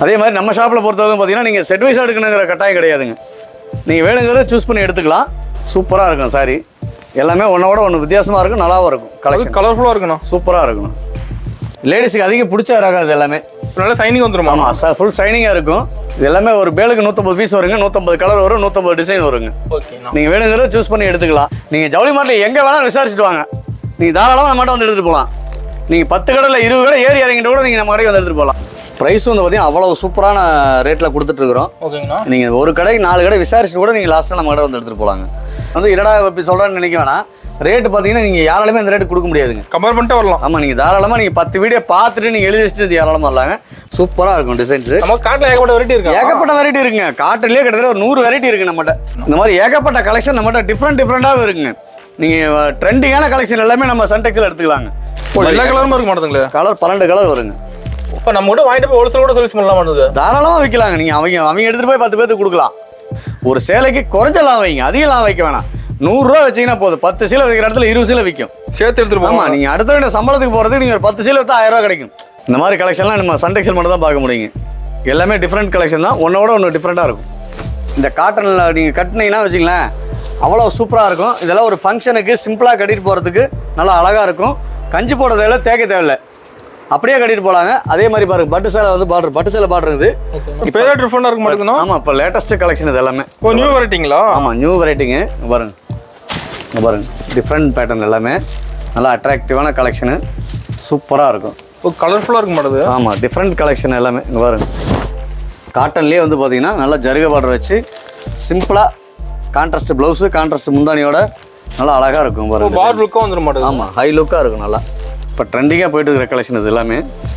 அதே மாதிரி நம்ம ஷாப்பில் பொறுத்தவரைக்கும் பார்த்தீங்கன்னா நீங்கள் செட் வைஸாக எடுக்கணுங்கிற கட்டாயம் கிடையாதுங்க நீங்கள் வேணுங்கிறத சூஸ் பண்ணி எடுத்துக்கலாம் சூப்பராக இருக்கும் சாரி எல்லாமே ஒன்றோட ஒன்று வித்தியாசமாக இருக்கும் நல்லாவும் இருக்கும் அது கலெக்ஷன் கலர்ஃபுல்லாக இருக்கணும் சூப்பராக இருக்கும் லேடிஸுக்கு அதிகம் பிடிச்ச ரகம் இது எல்லாமே நல்ல சைனிங் வந்துருமா ஆமாம் சார் ஃபுல் ஷைனிங்காக இருக்கும் இது எல்லாமே ஒரு பேலுக்கு நூற்றம்பது பீஸ் வருங்க நூற்றம்பது கலர் வரும் நூற்றம்பது டிசைன் வருங்க ஓகேண்ணா நீங்கள் வேணுங்கிறத சூஸ் பண்ணி எடுத்துக்கலாம் நீங்கள் ஜவுளி மார்ட்டில் எங்கே வேணாலும் விசாரிச்சுட்டு வாங்க நீங்கள் தாராளமாக நம்மகிட்ட வந்து எடுத்துகிட்டு போகலாம் நீங்கள் பத்து கடையில் இருபது கடை ஏறி இறங்கிட்டு கூட நீங்கள் நம்ம கடைக்கு வந்து எடுத்துகிட்டு போகலாம் ப்ரைஸ் வந்து பார்த்தீங்கன்னா அவ்வளோ சூப்பரான ரேட்டில் கொடுத்துட்ருக்குறோம் ஓகேங்கண்ணா நீங்கள் ஒரு கடை நாலு கடை விசாரிச்சுட்டு கூட நீங்கள் லாஸ்ட்டாக நம்ம கடை வந்து எடுத்துகிட்டு போகலாங்க வந்து என்னடா இப்படி சொல்கிறேன்னு நினைக்க வேணாம் ரேட்டு பார்த்தீங்கன்னா நீங்கள் யாராலுமே அந்த ரேட்டு கொடுக்க முடியாதுங்க கம்பேர் பண்ணிட்டு வரலாம் ஆமாம் நீங்கள் தாராளமாக நீங்கள் பத்து வீடியோ பார்த்துட்டு நீங்கள் எழுதி வச்சுட்டு தாராளமாக வரலாங்க சூப்பராக இருக்கும் டிசைன்ஸு நம்ம காட்டில் ஏகப்பட்ட வெரைட்டி இருக்கா ஏகப்பட்ட வெரைட்டி இருக்குங்க காட்டுலயே கிட்டத்தட்ட ஒரு நூறு வெரைட்டி இருக்கு நம்மகிட்ட இந்த மாதிரி ஏகப்பட்ட கலெக்ஷன் நம்மகிட்ட டிஃப்ரெண்ட் டிஃப்ரெண்டாகவும் இருக்குங்க நீங்கள் ட்ரெண்டிங்கான கலெக்ஷன் எல்லாமே நம்ம சன்டெக்ஸில் எடுத்துக்கலாங்க ஓ, எல்லா கலருமே இருக்க மாட்டேங்குங்களே கலர் பன்னெண்டு கலர் வருங்க இப்போ நம்ம கூட வாங்கிட்டு போய் ஹோல்சேல் கூட சேல்ஸ் பண்ணலாம் மாட்டேங்குது தாராளமாக விற்கலாங்க நீங்கள் அவங்க அவங்க எடுத்துகிட்டு போய் பத்து பேர்த்துக்கு கொடுக்கலாம் ஒரு சேலைக்கு குறைஞ்ச லாபம் வைங்க அதிக லாபம் வைக்க வேணாம் நூறுரூவா வச்சீங்கன்னா போதும் பத்து சீலை வைக்கிற இடத்துல இருபது சீலை விற்கும் சேர்த்து எடுத்துட்டு ஆமாம் போமா நீங்கள் அடுத்த வேண்டிய சம்பளத்துக்கு போகிறதுக்கு நீங்கள் ஒரு பத்து சீலை விற்றா ஆயிரம் ரூபா கிடைக்கும் இந்த மாதிரி கலெக்ஷன்லாம் நம்ம சன்டெக்ஷன் மட்டும் தான் பார்க்க முடியுங்க எல்லாமே டிஃப்ரெண்ட் கலெக்ஷன் தான் ஒன்றோட ஒன்று டிஃப்ரெண்ட்டாக இருக்கும் இந்த காட்டனில் நீங்கள் கட்டினீங்கன்னா வச்சுங்களேன் அவ்வளோ சூப்பராக இருக்கும் இதெல்லாம் ஒரு ஃபங்க்ஷனுக்கு சிம்பிளாக கட்டிட்டு போகிறதுக்கு நல்லா அழகாக இருக்கும் கஞ்சி போட தேவையில்ல தேக்க தேவையில்ல அப்படியே கட்டிட்டு போகலாங்க அதே மாதிரி பாருங்க பட்டு சேலை வந்து பார்டர் பட்டு சேலை பார்டர் இருக்குது பேரே டிஃப்ரெண்டாக இருக்க மாட்டேங்குதுண்ணா ஆமாம் இப்போ லேட்டஸ்ட் கலெக்ஷன் இது எல்லாமே ஓ நியூ வெரைட்டிங்களா ஆமாம் நியூ வெரைட்டிங்க இங்க பாருங்க இங்க பாருங்க டிஃப்ரெண்ட் பேட்டர்ன் எல்லாமே நல்லா அட்ராக்டிவான கலெக்ஷனு சூப்பராக இருக்கும் ஓ கலர்ஃபுல்லாக இருக்க மாட்டேது ஆமாம் டிஃப்ரெண்ட் கலெக்ஷன் எல்லாமே இங்கே பாருங்க காட்டன்லேயே வந்து பார்த்தீங்கன்னா நல்லா ஜருக பார்டர் வச்சு சிம்பிளாக கான்ட்ராஸ்ட் ப்ளவுஸு கான்ட்ராஸ்ட் முந்தானியோட நல்லா அழகாக இருக்கும் பாருங்க பார் லுக்காக வந்துட மாட்டேங்குது ஆமாம் ஹை லுக்காக இருக்கும் நல்லா இப்போ ட்ரெண்டிங்காக போயிட்டு இருக்கிற கலெக்ஷன் இது எல்லாமே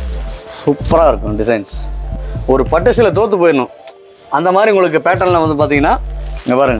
சூப்பராக இருக்கும் டிசைன்ஸ் ஒரு பட்டு சில தோற்று போயிடணும் அந்த மாதிரி உங்களுக்கு பேட்டர்னில் வந்து பார்த்தீங்கன்னா இங்கே பாருங்க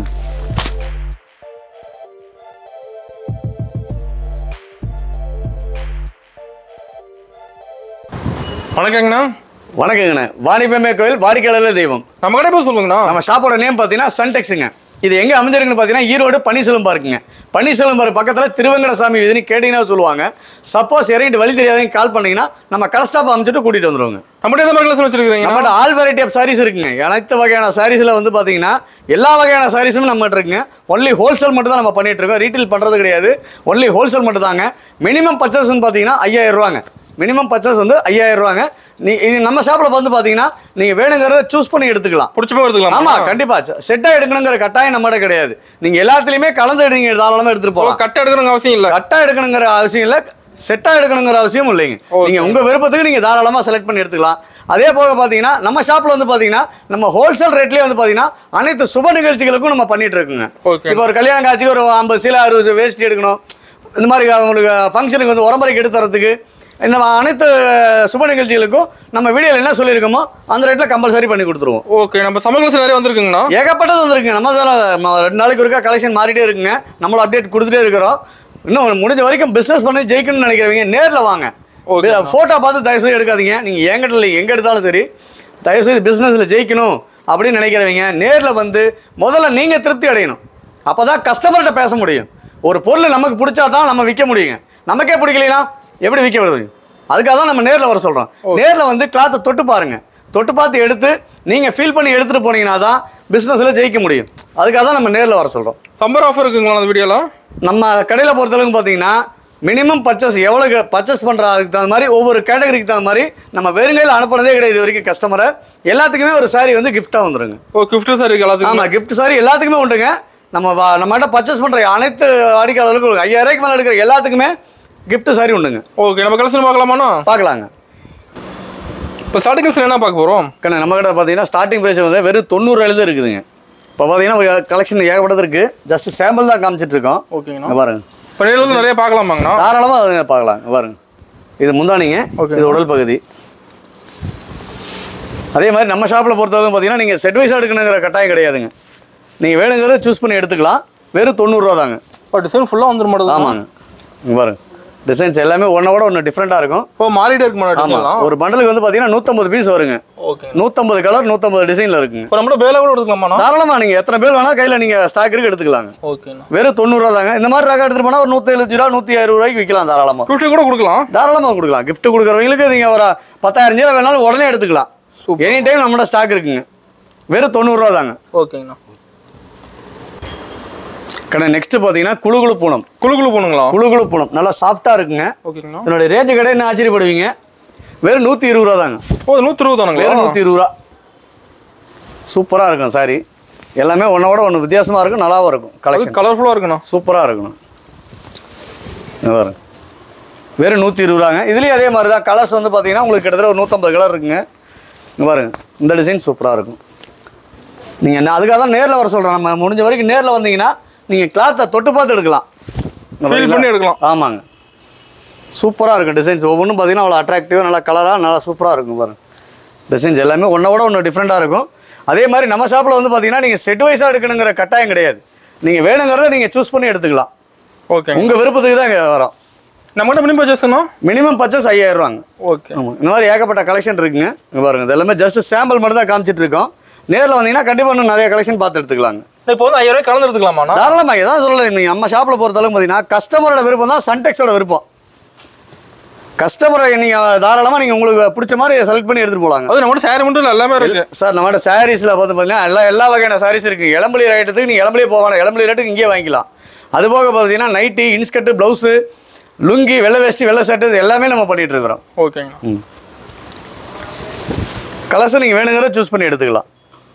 வணக்கங்கண்ணா வணக்கங்கண்ணே வாணிபமே கோயில் வாடிக்கையாளர் தெய்வம் நம்ம கடை போய் சொல்லுங்கண்ணா நம்ம ஷாப்போட நேம் பார்த்தீங்கன்னா சன்டெக்ஸுங்க இது எங்கே அமைஞ்சிருக்குன்னு பார்த்தீங்கன்னா ஈரோடு பன்னீர்செல்வம் பார்க்குங்க பன்னீர்செல்வம் பார்க் பக்கத்தில் திருவங்கடசாமி வீதினு கேட்டிங்கன்னா சொல்லுவாங்க சப்போஸ் இறங்கிட்டு வழி தெரியாதவங்க கால் பண்ணீங்கன்னா நம்ம கடை ஸ்டாப் அமைச்சிட்டு கூட்டிகிட்டு வந்துருவாங்க நம்மகிட்ட எந்த மாதிரி கலெக்ஷன் வச்சிருக்கீங்க நம்மகிட்ட ஆல் வெரைட்டி ஆஃப் சாரீஸ் இருக்குங்க அனைத்து வகையான சாரீஸில் வந்து பார்த்தீங்கன்னா எல்லா வகையான சாரீஸும் நம்மகிட்ட இருக்குங்க ஒன்லி ஹோல்சேல் மட்டும் தான் நம்ம பண்ணிட்டு இருக்கோம் ரீட்டைல் பண்ணுறது கிடையாது ஒன்லி ஹோல்சேல் மட்டும் தாங்க மினிமம் பர்ச்சேஸ்னு பார்த்தீங்கன்னா ஐயாயிரம் ரூபாங்க மினிமம் பர்ச்சேஸ் வந்து ஐயாயிரம் ரூபாங்க நீ இது நம்ம ஷாப்பில் வந்து பார்த்தீங்கன்னா நீங்கள் வேணுங்கிறத சூஸ் பண்ணி எடுத்துக்கலாம் பிடிச்ச போய் எடுத்துக்கலாம் ஆமா கண்டிப்பா செட்டா எடுக்கணுங்கிற கட்டாயம் நம்மகிட்ட கிடையாது நீங்க எல்லாத்துலயுமே கலந்து எடுங்க தாராளமா எடுத்துட்டு ஓ போகலாம் கட்ட எடுக்கணுங்க அவசியம் இல்லை கட்டா எடுக்கணுங்கிற அவசியம் இல்ல செட்டா எடுக்கணுங்கிற அவசியம் இல்லைங்க நீங்க உங்க விருப்பத்துக்கு நீங்க தாராளமா செலக்ட் பண்ணி எடுத்துக்கலாம் அதே போக பாத்தீங்கன்னா நம்ம ஷாப்ல வந்து பாத்தீங்கன்னா நம்ம ஹோல்சேல் ரேட்லயே வந்து பாத்தீங்கன்னா அனைத்து சுப நிகழ்ச்சிகளுக்கும் நம்ம பண்ணிட்டு இருக்குங்க Okay. இப்போ ஒரு கல்யாண காட்சிக்கு ஒரு ஐம்பது சீலை அறுபது வேஷ்டி எடுக்கணும் இந்த மாதிரி உங்களுக்கு ஃபங்க்ஷனுக்கு வந்து உரம்பரைக்கு எடுத்து தரதுக்கு இந்த அனைத்து சுப நிகழ்ச்சிகளுக்கும் நம்ம வீடியோவில் என்ன சொல்லியிருக்கோமோ அந்த ரேட்டில் கம்பல்சரி பண்ணி கொடுத்துருவோம் ஓகே நம்ம சமையல் கலெக்ஷன் நிறைய வந்திருக்குங்கண்ணா ஏகப்பட்டது வந்திருக்குங்க நம்ம தான் நம்ம ரெண்டு நாளைக்கு ஒருக்கா கலெக்ஷன் மாறிட்டே இருக்குங்க நம்மளும் அப்டேட் கொடுத்துட்டே இருக்கிறோம் இன்னும் முடிஞ்ச வரைக்கும் பிஸ்னஸ் பண்ணி ஜெயிக்கணும்னு நினைக்கிறவங்க நேரில் வாங்க Okay. ஃபோட்டோ பார்த்து தயவுசெய்து எடுக்காதீங்க நீங்கள் எங்கிட்ட இல்லை எங்கே எடுத்தாலும் சரி தயவுசெய்து பிஸ்னஸில் ஜெயிக்கணும் அப்படின்னு நினைக்கிறவங்க நேரில் வந்து முதல்ல நீங்கள் திருப்தி அடையணும் அப்போ தான் கஸ்டமர்கிட்ட பேச முடியும் ஒரு பொருள் நமக்கு பிடிச்சா தான் நம்ம விற்க முடியுங்க நமக்கே பிடிக்கலைன்னா எப்படி விற்க முடியும் அதுக்காக தான் நம்ம நேரில் வர சொல்கிறோம் நேரில் வந்து கிளாத்தை தொட்டு பாருங்க தொட்டு பார்த்து எடுத்து நீங்கள் ஃபீல் பண்ணி எடுத்துகிட்டு போனீங்கன்னா தான் பிஸ்னஸில் ஜெயிக்க முடியும் அதுக்காக தான் நம்ம நேரில் வர சொல்கிறோம் சம்மர் ஆஃபர் இருக்குங்களா அந்த வீடியோலாம் நம்ம கடையில் பொறுத்தளவுக்கு பார்த்தீங்கன்னா மினிமம் பர்ச்சேஸ் எவ்வளோ பர்ச்சேஸ் பண்ணுற அதுக்கு தகுந்த மாதிரி ஒவ்வொரு கேட்டகரிக்கு தகுந்த மாதிரி நம்ம வெறுங்கையில் அனுப்புனதே கிடையாது இது வரைக்கும் கஸ்டமரை எல்லாத்துக்குமே ஒரு saree வந்து கிஃப்ட்டாக வந்துருங்க ஓ கிஃப்ட் சார் இருக்கு எல்லாத்துக்கும் ஆமாம் கிஃப்ட் சாரி எல்லாத்துக்குமே உண்டுங்க நம்ம வா- நம்மகிட்ட பர்ச்சேஸ் பண்ணுற அனைத்து வாடிக்கையாளர்களுக்கும் ஒரு ஐயாயிரம் ரூபாய்க்கு மேலே எடுக்கிற எல்லாத்துக்குமே gift சாரி உண்டுங்க ஓகே நம்ம கலெக்ஷன் பார்க்கலாமாண்ணா பார்க்கலாங்க இப்போ ஸ்டார்டிங் கலெக்ஷன் என்ன பார்க்க போகிறோம் கண்ணா நம்ம கிட்ட பார்த்தீங்கன்னா ஸ்டார்டிங் ப்ரைஸ் வந்து வெறும் தொண்ணூறுவாயில தான் இருக்குதுங்க இப்போ பார்த்தீங்கன்னா கலெக்ஷன் ஏகப்பட்டது இருக்குது ஜஸ்ட் சாம்பிள் தான் காமிச்சிட்டு இருக்கோம் ஓகேங்கண்ணா இங்க பாருங்க இப்போ நேரில் வந்து நிறைய பார்க்கலாமாங்கண்ணா தாராளமாக அதை பார்க்கலாம் இங்க பாருங்க இது முந்தானிங்க Okay. இது உடல் பகுதி அதே மாதிரி நம்ம ஷாப்பில் பொறுத்தவரைக்கும் பார்த்தீங்கன்னா நீங்கள் செட் வைஸாக எடுக்கணுங்கிற கட்டாயம் கிடையாதுங்க நீங்கள் வேணுங்கிறத சூஸ் பண்ணி எடுத்துக்கலாம் வெறும் தொண்ணூறுரூவா தாங்க இப்போ டிசைன் ஃபுல்லாக வந்துட மாட்டேது ஆமாங்க இங்க பாருங்க டிசைன்ஸ் எல்லாமே ஒன்றோட ஒன்று டிஃப்ரெண்ட்டாக இருக்கும் இப்போ மாறிட்டே இருக்கு மாட்டேன் ஆமாம் டிசைன்லாம் ஒரு பண்டலுக்கு வந்து பார்த்தீங்கன்னா நூற்றம்பது பீஸ் வருங்க ஓகே நூற்றம்பது கலர் நூற்றம்பது டிசைனில் இருக்குங்க இப்போ நம்மளோட வேலை கூட எடுத்துக்கலாமாண்ணா தாராளமாக நீங்கள் எத்தனை பேர் வேணால் கையில் நீங்கள் ஸ்டாக் இருக்கு எடுத்துக்கலாங்க ஓகேண்ணா வெறும் தொண்ணூறுரூவா தாங்க இந்த மாதிரி ரகம் எடுத்துகிட்டு போனால் ஒரு நூற்றி எழுபது ரூபா நூற்றி அறுபது ரூபாய்க்கு விற்கலாம் தாராளமாக ஃபிஃப்டி கூட கொடுக்கலாம் தாராளமாக கொடுக்கலாம் gift கொடுக்குறவங்களுக்கு நீங்கள் ஒரு பத்தாயிரம் ஜீரோ வேணாலும் உடனே எடுத்துக்கலாம் Super. எனி டைம் நம்மளோட ஸ்டாக் இருக்குங்க வெறும் தொண்ணூறுரூவா தாங்க ஓகேங்கண்ணா கடை நெக்ஸ்ட் பார்த்தீங்கன்னா குழு குழு பூனம் குழு குழு போகணுங்களா குழு குழு பூனம் நல்லா சாஃப்டாக இருக்குங்க ஓகேங்கண்ணா இதனுடைய ரேஞ்சு கடை என்ன ஆச்சரியப்படுவீங்க வெறும் நூற்றி இருபது ரூபா தாங்க ஓ நூற்றி இருபது தானுங்களா வெறும் நூற்றி இருபது ரூபா சூப்பராக இருக்கும் சாரி எல்லாமே ஒன்றோட ஒன்று வித்தியாசமாக இருக்கும் நல்லாவும் இருக்கும் கலெக்ஷன் கலர்ஃபுல்லாக இருக்குண்ணா சூப்பராக இருக்கணும் இங்க பாருங்க வெறும் நூற்றி இருபது ரூபாங்க இதுலேயும் அதே மாதிரி தான் கலர்ஸ் வந்து பார்த்தீங்கன்னா உங்களுக்கு கிட்டத்தட்ட ஒரு நூற்றம்பது கலர் இருக்குங்க இங்கே பாருங்க இந்த டிசைன் சூப்பராக இருக்கும் நீங்கள் என்ன அதுக்காக தான் நேரில் வர சொல்கிறேன் நம்ம முடிஞ்ச வரைக்கும் நேரில் வந்தீங்கன்னா நீங்கள் கிளாத்தை தொட்டு பார்த்து எடுக்கலாம் இங்க Feel பாத்தீங்களா? பண்ணி எடுக்கலாம். ஆமாங்க சூப்பராக இருக்கும் டிசைன்ஸ் ஒவ்வொன்றும் பார்த்தீங்கன்னா அவ்வளோ அட்ராக்டிவாக நல்லா கலராக நல்லா சூப்பராக இருக்கும் பாருங்க டிசைன்ஸ் எல்லாமே ஒன்றை விட ஒன்று டிஃப்ரெண்ட்டாக இருக்கும் அதே மாதிரி நம்ம ஷாப்பில் வந்து பார்த்தீங்கன்னா நீங்கள் செட் வைஸாக எடுக்கணுங்கிற கட்டாயம் கிடையாது நீங்கள் வேணுங்கிறத நீங்கள் சூஸ் பண்ணி எடுத்துக்கலாம் ஓகேங்க உங்கள் விருப்பத்துக்கு தான் இங்கே வரோம் நம்மகிட்ட மினிமம் பர்ச்சேஸ்ண்ணா மினிமம் பர்ச்சேஸ் ஐயாயிரம் ரூபாங்க ஓகே ஆமாம் இந்த மாதிரி ஏகப்பட்ட கலெக்ஷன் இருக்குங்க இங்க பாருங்க இது எல்லாமே ஜஸ்ட் சாம்பிள் மட்டும் தான் காமிச்சிட்டு இருக்கோம் நேரில் வந்தீங்கன்னா கண்டிப்பாக இன்னும் நிறைய கலெக்ஷன் பார்த்து எடுத்துக்கலாங்க இப்போ வந்து ஐயாயிரம் ரூபாய் கலந்து எடுத்துக்கலாமாண்ணா தாராளமாக இதான் சொல்லலை நீங்கள் நம்ம ஷாப்பில் பொறுத்தளவுக்கு பார்த்தீங்கன்னா கஸ்டமரோட விருப்பம் தான் சன்டெக்ஸோட விருப்பம் கஸ்டமரை நீங்கள் தாராளமாக நீங்கள் உங்களுக்கு பிடிச்ச மாதிரி செலக்ட் பண்ணி எடுத்துகிட்டு போகலாங்க அது நம்மகிட்ட சேரீ மட்டும் இல்லை எல்லாமே இருக்கு சார் நம்மகிட்ட சாரீஸில் பார்த்து பார்த்தீங்கன்னா எல்லா எல்லா வகையான சாரீஸ் இருக்குது இளம்பலி ரேட்டுக்கு நீங்கள் இளம்பலியே போகலாம் இளம்பலி ரேட்டுக்கு இங்கேயே வாங்கிக்கலாம் அது போக பார்த்தீங்கன்னா நைட்டி இன்ஸ்கர்ட்டு ப்ளவுஸு லுங்கி வெள்ளை வேஷ்டி வெள்ளை ஷர்ட்டு இது எல்லாமே நம்ம பண்ணிகிட்டு இருக்கிறோம் ஓகேங்கண்ணா கலர்ஸை நீங்கள் வேணுங்கிறத சூஸ் பண்ணி எடுத்துக்கலாம்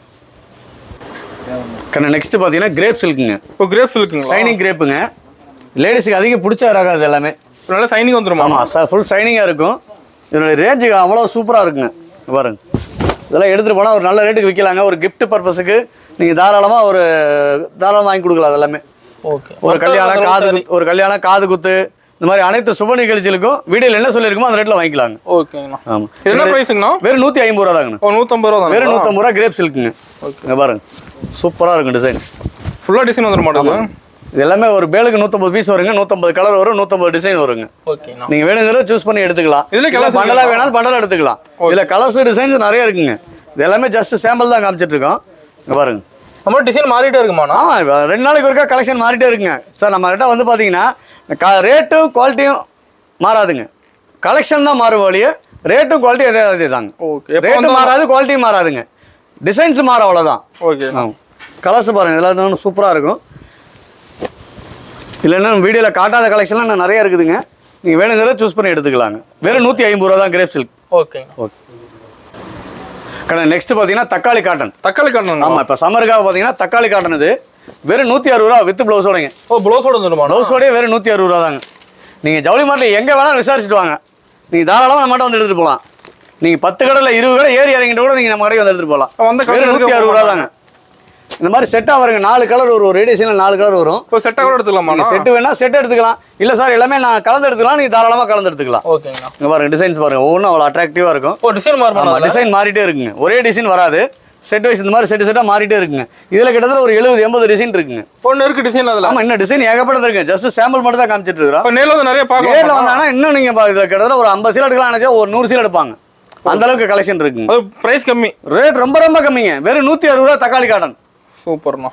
கண்ணா நெக்ஸ்ட் பார்த்தீங்கன்னா கிரேப் சில்க்குங்க இப்போ கிரேப்ஸ் இருக்குங்களா ஷைனிங் கிரேப்புங்க லேடிஸுக்கு அதிகம் பிடிச்ச ரகம் இது எல்லாமே நல்ல சைனிங் வந்துருமா ஆமாம் சார் ஃபுல் ஷைனிங்காக இருக்கும் இதனுடைய ரேஞ்சுக்கு அவ்வளோ சூப்பராக இருக்குங்க இங்க பாருங்க இதெல்லாம் எடுத்துகிட்டு போனால் ஒரு நல்ல ரேட்டுக்கு விற்கலாங்க ஒரு gift பர்பஸுக்கு நீங்கள் தாராளமாக ஒரு தாராளமாக வாங்கி கொடுக்கலாம் அது எல்லாமே ஓகே ஒரு கல்யாணம் காது குத்து ஒரு கல்யாணம் காது குத்து இந்த மாதிரி அனைத்து சுப நிகழ்ச்சிகளுக்கும் வீடியோவில் என்ன சொல்லியிருக்குமோ அந்த ரேட்டில் வாங்கிக்கலாங்க ஓகேங்கண்ணா ஆமாம் இது என்ன ப்ரைஸுங்கண்ணா வெறும் நூற்றி ஐம்பது ரூபா தாங்கண்ணா ஓ நூற்றம்பது ரூபா வெறும் தானே நூற்றம்பது ரூபா கிரேப் சில்க்குங்க இங்க பாருங்க சூப்பராக இருக்கும் டிசைன் ஃபுல்லாக டிசைன் வந்துட மாட்டேங்குது இது எல்லாமே ஒரு பேலுக்கு நூற்றம்பது பீஸ் வருங்க நூற்றம்பது கலர் வரும் நூற்றம்பது டிசைன் வருங்க ஓகேண்ணா நீங்கள் வேணுங்கிறத சூஸ் பண்ணி எடுத்துக்கலாம் இதுல colours பண்டலாக வேணாலும் பண்டலாக எடுத்துக்கலாம் இதில் கலர்ஸ் டிசைன்ஸ் நிறைய இருக்குங்க இது எல்லாமே ஜஸ்ட் சாம்பிள் தான் காமிச்சிட்டு இருக்கோம் இங்க பாருங்க நம்ம டிசைன் மாறிட்டே இருக்குமாண்ணா ஆமாம் இப்போ ரெண்டு நாளைக்கு ஒருக்கா கலெக்ஷன் மாறிட்டே இருக்குங்க சார் நம்ம கிட்ட வந்து பார்த்தீங்கன்னா க ரேட்டும் குவாலிட்டியும் மாறாதுங்க கலெக்ஷன் தான் மாறும் வழியே ரேட்டும் குவாலிட்டி அதே அதே தாங்க ஓகே எப்போ ரேட்டும் மாறாது குவாலிட்டியும் மாறாதுங்க டிசைன்ஸ் மாறும் அவ்வளோதான் ஓகே ஆமாம் கலர்ஸ் பாருங்கள் இதெல்லாம் இன்னும் சூப்பராக இருக்கும் இல்லைன்னா வீடியோவில் காட்டாத கலெக்ஷன்லாம் இன்னும் நிறைய இருக்குதுங்க நீங்கள் வேணுங்கிறத சூஸ் பண்ணி எடுத்துக்கலாங்க வெறும் நூற்றி ஐம்பது ரூபா தான் கிரேப் சில்க் ஓகேங்க ஓகே கடை நெக்ஸ்ட் பார்த்தீங்கன்னா தக்காளி காட்டன் தக்காளி காட்டணுங்களா ஆமாம் இப்போ சம்மருக்காக பார்த்தீங்கன்னா தக்காளி காட்டன் இது வெறும் நூற்றி அறுபது ரூபா வித் ப்ளவுஸோடங்க ஓ ப்ளவுஸோட வந்துடுமாண்ணா ப்ளவுஸோடய வெறும் நூற்றி அறுபது ரூபா தாங்க நீங்கள் ஜவுளி மார்ட்டில் எங்கே வேணாலும் விசாரிச்சுட்டு வாங்க நீங்கள் தாராளமாக நம்மகிட்ட வந்து எடுத்துகிட்டு போகலாம் நீங்கள் பத்து கடையில் இருபது கடை ஏறி இறங்கிட்டு கூட நீங்கள் நம்ம கடைக்கு வந்து எடுத்துகிட்டு போகலாம் வந்த collection வெறும் நூற்றி எடுக்க அறுபது ரூபா தாங்க இந்த மாதிரி செட்டாக வருங்க நாலு கலர் வரும் ஒரு ரேடியேஷனில் நாலு கலர் வரும் இப்போ செட்டாக கூட எடுத்துக்கலாமாண்ணா செட்டு வேணால் செட் எடுத்துக்கலாம் இல்லை சார் எல்லாமே நான் கலந்து எடுத்துக்கலாம் நீங்கள் தாராளமாக கலந்து எடுத்துக்கலாம் ஓகேங்கண்ணா இங்கே பாருங்க டிசைன்ஸ் பாருங்க ஒவ்வொன்றும் அவ்வளோ அட்ராக்டிவாக இருக்கும் ஓ டிசைன் மாறுமாண்ணா ஆமாம் டிசைன் மாறிட்டே இருக்குங்க ஒரே டிசைன் வராது செட் வைஸ் இந்த மாதிரி செட்டு செட்டாக மாறிட்டே இருக்குங்க இதில் கிட்டத்தட்ட ஒரு எழுபது எண்பது டிசைன் இருக்குங்க ஒன்று இருக்கு டிசைன் அதில் ஆமாம் இன்னும் டிசைன் ஏகப்பட்டது இருக்குங்க ஜஸ்ட் சாம்பிள் மட்டும் தான் காமிச்சிட்டு இருக்கிறோம் இப்போ நேரில் வந்து நிறைய நேரில் பார்க்கலாம் வந்தாங்கன்னா இன்னும் நீங்கள் இதில் கிட்டத்தட்ட ஒரு ஐம்பது சீல் எடுக்கலாம் நினச்சா ஒரு நூறு சீல் எடுப்பாங்க அந்த அளவுக்கு கலெக்ஷன் இருக்குங்க அது ப்ரைஸ் கம்மி ரேட் ரொம்ப ரொம்ப கம்மிங்க வெறும் நூற்றி அறுபது ரூபா தக்காளி காட்டன் சூப்பர்ண்ணா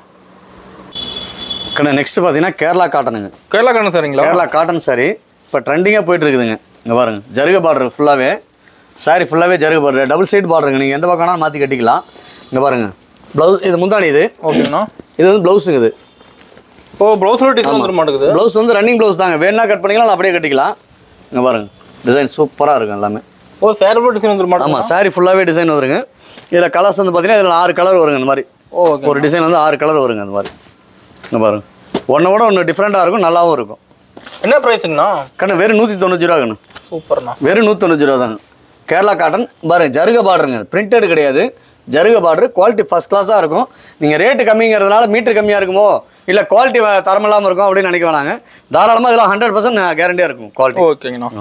கண்ணு நெக்ஸ்ட் பார்த்தீங்கன்னா கேரளா காட்டனுங்க கேரளா காட்டன் சரிங்களா கேரளா காட்டன் சாரி இப்போ ட்ரெண்டிங்காக போயிட்டு இருக்குதுங்க இங்கே பாருங்க ஜருக பார்டர் ஃபுல்லாகவே சாரி ஃபுல்லாகவே ஜருக பார்டர் டபுள் சைடு பார்டருங்க நீங்கள் எந்த பக்கம் வேணாலும் மாற்றி கட்டிக்கலாம் இங்கே பாருங்க ப்ளவுஸ் இது முந்தானி இது ஓகேண்ணா இது வந்து ப்ளவுஸுங்க இது ஓ ப்ளவுஸோட டிசைன் வந்துட மாட்டேங்குது ப்ளவுஸ் வந்து ரன்னிங் ப்ளவுஸ் தாங்க வேணா கட் பண்ணிக்கலாம் இல்லை அப்படியே கட்டிக்கலாம் இங்கே பாருங்க டிசைன் சூப்பராக இருக்கும் எல்லாமே ஓ சேரபோ டிசைன் வந்துட மாட்டேங்குது ஆமாம் சாரி ஃபுல்லாகவே டிசைன் வருங்க இதில் கலர்ஸ் வந்து பார்த்தீங்கன்னா இதில் ஆறு கலர் வருங்க இந்த மாதிரி ஓகே ஒரு டிசைன் வந்து ஆறு கலர் வருங்க அந்த மாதிரி இங்கே பாருங்க ஒன்றை விட ஒன்று டிஃப்ரெண்ட்டாக இருக்கும் நல்லாவும் இருக்கும் என்ன ப்ரைஸுங்கண்ணா கண்ணு வெறும் நூற்றி தொண்ணூற்றி ரூபா கண்ணு சூப்பர்ண்ணா வெறும் நூற்றொண்ணூற்றி ரூபா தாங்க கேரளா காட்டன் பாருங்க ஜருக பார்டருங்க பிரிண்டட் கிடையாது ஜருக பார்டர் குவாலிட்டி ஃபஸ்ட் கிளாஸாக இருக்கும் நீங்கள் ரேட்டு கம்மிங்கிறதுனால மீட்டர் கம்மியாக இருக்குமோ இல்லை குவாலிட்டி தரமில்லாமல் இருக்கும் அப்படின்னு நினைக்க வேணாங்க தாராளமாக இதெல்லாம் ஹண்ட்ரட் பர்சன்ட் கேரண்டியாக இருக்கும் குவாலிட்டி ஓகேங்கண்ணா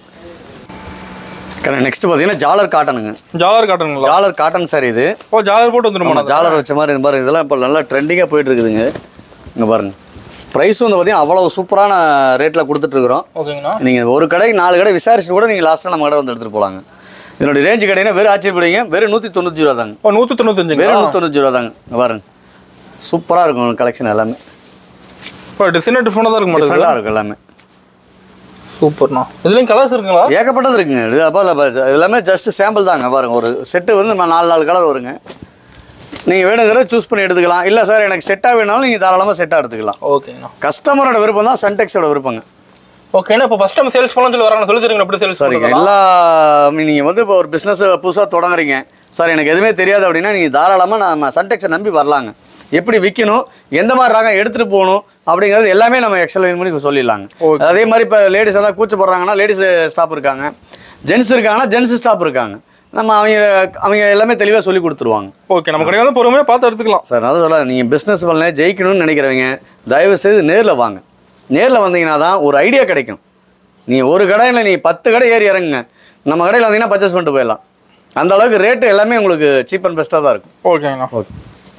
நெக்ஸ்ட் பார்த்தீங்கன்னா ஜாலர் காட்டனுங்க ஜாலர் காட்டனுங்களா ஜாலர் காட்டன் சார் இது ஓ ஜாலர் போட்டு வந்துடுமா நம்ம ஜாலர் வச்ச மாதிரி இந்த மாதிரி இதெல்லாம் இப்போ நல்லா ட்ரெண்டிங்காக போயிட்டு இருக்குதுங்க இங்கே பாருங்க ப்ரைஸ் வந்து பார்த்தீங்கன்னா அவ்வளோ சூப்பரான ரேட்டில் கொடுத்துட்ருக்குறோம் ஓகேங்கண்ணா நீங்கள் ஒரு கடைக்கு நாலு கடை விசாரிச்சுட்டு கூட நீங்கள் லாஸ்ட்டாக நம்ம கடை வந்து எடுத்துகிட்டு போகலாங்க இதனுடைய ரேஞ்சு கடைனா வெறும் ஆச்சரியப்படுவீங்க வெறும் நூற்றி தொண்ணூற்றி ரூபா தாங்க ஓ நூற்றி தொண்ணூத்தஞ்சுங்களா வெறும் நூற்றொண்ணூற்றி ரூபா தாங்க இங்க பாருங்க சூப்பராக இருக்கும் கலெக்ஷன் எல்லாமே இப்போ டிசைன் டிஃப்ரெண்டாக தான் இருக்க மாட்டேங்குது டிஃப்ரெண்டாக இருக்கும் எல்லாமே சூப்பர்ண்ணா இதுலயும் கலர்ஸ் இருக்குங்களா ஏகப்பட்டது இருக்குங்க இது அப்போ இல்ல, இது எல்லாமே ஜஸ்ட் சாம்பிள் தாங்க பாருங்க ஒரு செட்டு வந்து நம்ம நாலு நாலு கலர் வருங்க நீங்கள் வேணுங்கிறத சூஸ் பண்ணி எடுத்துக்கலாம் இல்லை சார் எனக்கு செட்டாக வேணாலும் நீங்கள் தாராளமாக செட்டாக எடுத்துக்கலாம் ஓகேண்ணா கஸ்டமரோட விருப்பம் தான் சன்டெக்ஸோட விருப்பங்க ஓகேண்ணா இப்போ ஃபர்ஸ்ட் டைம் சேல்ஸ் பண்ணலாம் சொல்லி வராங்க சொல்லி தருங்க எப்படி சேல்ஸ் சரிங்க பண்ணுங்க எல்லா நீங்கள் வந்து இப்போ ஒரு பிஸ்னஸ் புதுசாக தொடங்குறீங்க சார் எனக்கு எதுவுமே தெரியாது அப்படின்னா நீங்கள் தாராளமாக நம்ம சன்டெக்ஸை நம்பி வரலாங்க எப்படி விற்கணும் எந்த மாதிரி ரகம் எடுத்துகிட்டு போகணும் அப்படிங்கிறது எல்லாமே நம்ம எக்ஸலைன் பண்ணி சொல்லிடலாங்க Okay. அதே மாதிரி இப்போ லேடிஸ் எல்லாம் கூச்சப்படுறாங்கன்னா லேடிஸ் ஸ்டாப் இருக்காங்க ஜென்ஸ் இருக்காங்கன்னா ஜென்ஸ் ஸ்டாப் இருக்காங்க நம்ம அவங்க அவங்க எல்லாமே தெளிவாக சொல்லி கொடுத்துருவாங்க ஓகே நம்ம கடைக்கு வந்து பொறுமையாக பார்த்து எடுத்துக்கலாம் சார் நான் சொல்ல நீங்கள் பிஸ்னஸ் பண்ணல ஜெயிக்கணும்னு நினைக்கிறவங்க தயவு செய்து நேரில் வாங்க நேரில் வந்தீங்கன்னா தான் ஒரு ஐடியா கிடைக்கும் நீ ஒரு கடையில் நீ பத்து கடை ஏறி இறங்குங்க நம்ம கடையில் வந்தீங்கன்னா பர்ச்சேஸ் பண்ணிட்டு போயிடலாம் அந்த அளவுக்கு ரேட்டு எல்லாமே உங்களுக்கு சீப் அண்ட் பெஸ்ட்டாக தான் இருக்கும் ஓகேண்ணா ஓகே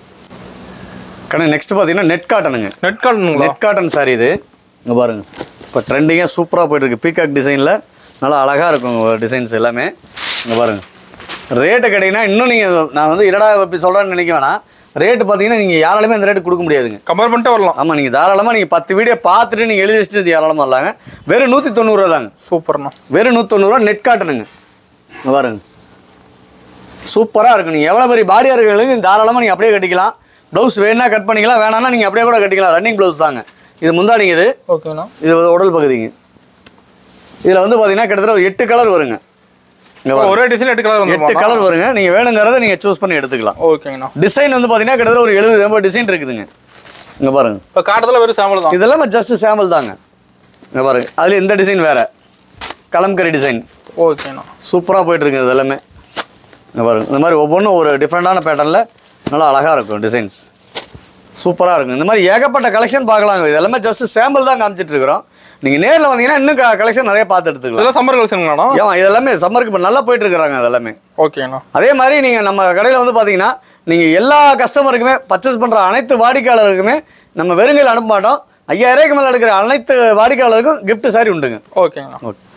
கடை நெக்ஸ்ட் பார்த்தீங்கன்னா நெட் காட்டனுங்க நெட் கார்டுங்களா நெட் காட்டன் சாரி இது இங்கே பாருங்க இப்போ ட்ரெண்டிங்காக சூப்பராக போயிட்டுருக்கு பீகாக் டிசைனில் நல்லா அழகாக இருக்கும் டிசைன்ஸ் எல்லாமே இங்கே பாருங்க ரேட்டு கேட்டிங்கன்னா இன்னும் நீங்கள் நான் வந்து இரடா இப்படி சொல்கிறேன்னு நினைக்க வேணாம் ரேட்டு பார்த்தீங்கன்னா நீங்கள் யாராலுமே அந்த ரேட்டு கொடுக்க முடியாதுங்க கம்பேர் பண்ணிட்டு வரலாம் ஆமாம் நீங்கள் தாராளமாக நீங்கள் பத்து வீடியோ பார்த்துட்டு நீங்கள் எழுதி வச்சுட்டு தாராளமாக வரலாங்க வெறும் நூற்றி தொண்ணூறுரூவா தாங்க சூப்பர்ண்ணா வெறும் நூற்றொண்ணூறுவா நெட் காட்டணுங்க இங்க பாருங்க சூப்பராக இருக்கும் நீங்கள் எவ்வளோ பெரிய பாடியாக இருக்கிறவங்களுக்கு தாராளமாக நீங்கள் அப்படியே கட்டிக்கலாம் ப்ளவுஸ் வேணா கட் பண்ணிக்கலாம் வேணாம்னா நீங்கள் அப்படியே கூட கட்டிக்கலாம் ரன்னிங் ப்ளவுஸ் தாங்க இது முந்தாடிங்க இது ஓகேண்ணா இது வந்து உடல் பகுதிங்க இதில் வந்து பார்த்தீங்கன்னா கிட்டத்தட்ட ஒரு எட்டு கலர் வருங்க இங்க பாருங்க. ஒரே டிசைன் எட்டு கலர் எட்டு வந்து கலர் வருங்க நீங்கள் வேணுங்கிறத நீங்கள் சூஸ் பண்ணி எடுத்துக்கலாம் ஓகேங்கண்ணா டிசைன் வந்து பார்த்தீங்கன்னா கிட்டத்தட்ட ஒரு எழுபது எண்பது டிசைன் இருக்குதுங்க இங்கே பாருங்க இப்போ காட்டுறதுல வெறும் சாம்பிள் தான் இதெல்லாம் ஜஸ்ட் சாம்பிள் தாங்க இங்கே பாருங்க அதில் இந்த டிசைன் வேறு கலம்கரி டிசைன் ஓகேண்ணா சூப்பராக போயிட்டுருக்கு இது எல்லாமே இங்க பாருங்க இந்த மாதிரி ஒவ்வொன்றும் ஒரு டிஃப்ரெண்ட்டான பேட்டர்னில் நல்லா அழகாக இருக்கும் டிசைன்ஸ் சூப்பராக இருக்கும் இந்த மாதிரி ஏகப்பட்ட கலெக்ஷன் பார்க்கலாங்க இது எல்லாமே ஜஸ்ட் சாம்பிள் தான் காமிச்சிட்டு இருக்கிறோம் நீங்கள் நேரில் வந்தீங்கன்னா இன்னும் கலெக்ஷன் நிறைய பார்த்து எடுத்துக்கலாம் இதெல்லாம் சம்மர் கலெக்ஷனுங்களாண்ணா ஏன் இது எல்லாமே சம்மருக்கு இப்போ நல்லா போயிட்டு இருக்கிறாங்க அது எல்லாமே ஓகேண்ணா அதே மாதிரி நீங்கள் நம்ம கடையில் வந்து பார்த்தீங்கன்னா நீங்கள் எல்லா கஸ்டமருக்குமே பர்ச்சேஸ் பண்ணுற அனைத்து வாடிக்கையாளருக்குமே நம்ம வெறுங்கையில் அனுப்ப மாட்டோம் ஐயாயிரம் ரூபாய்க்கு மேலே எடுக்கிற அனைத்து வாடிக்கையாளருக்கும் gift சாரி உண்டுங்க ஓகேங்கண்ணா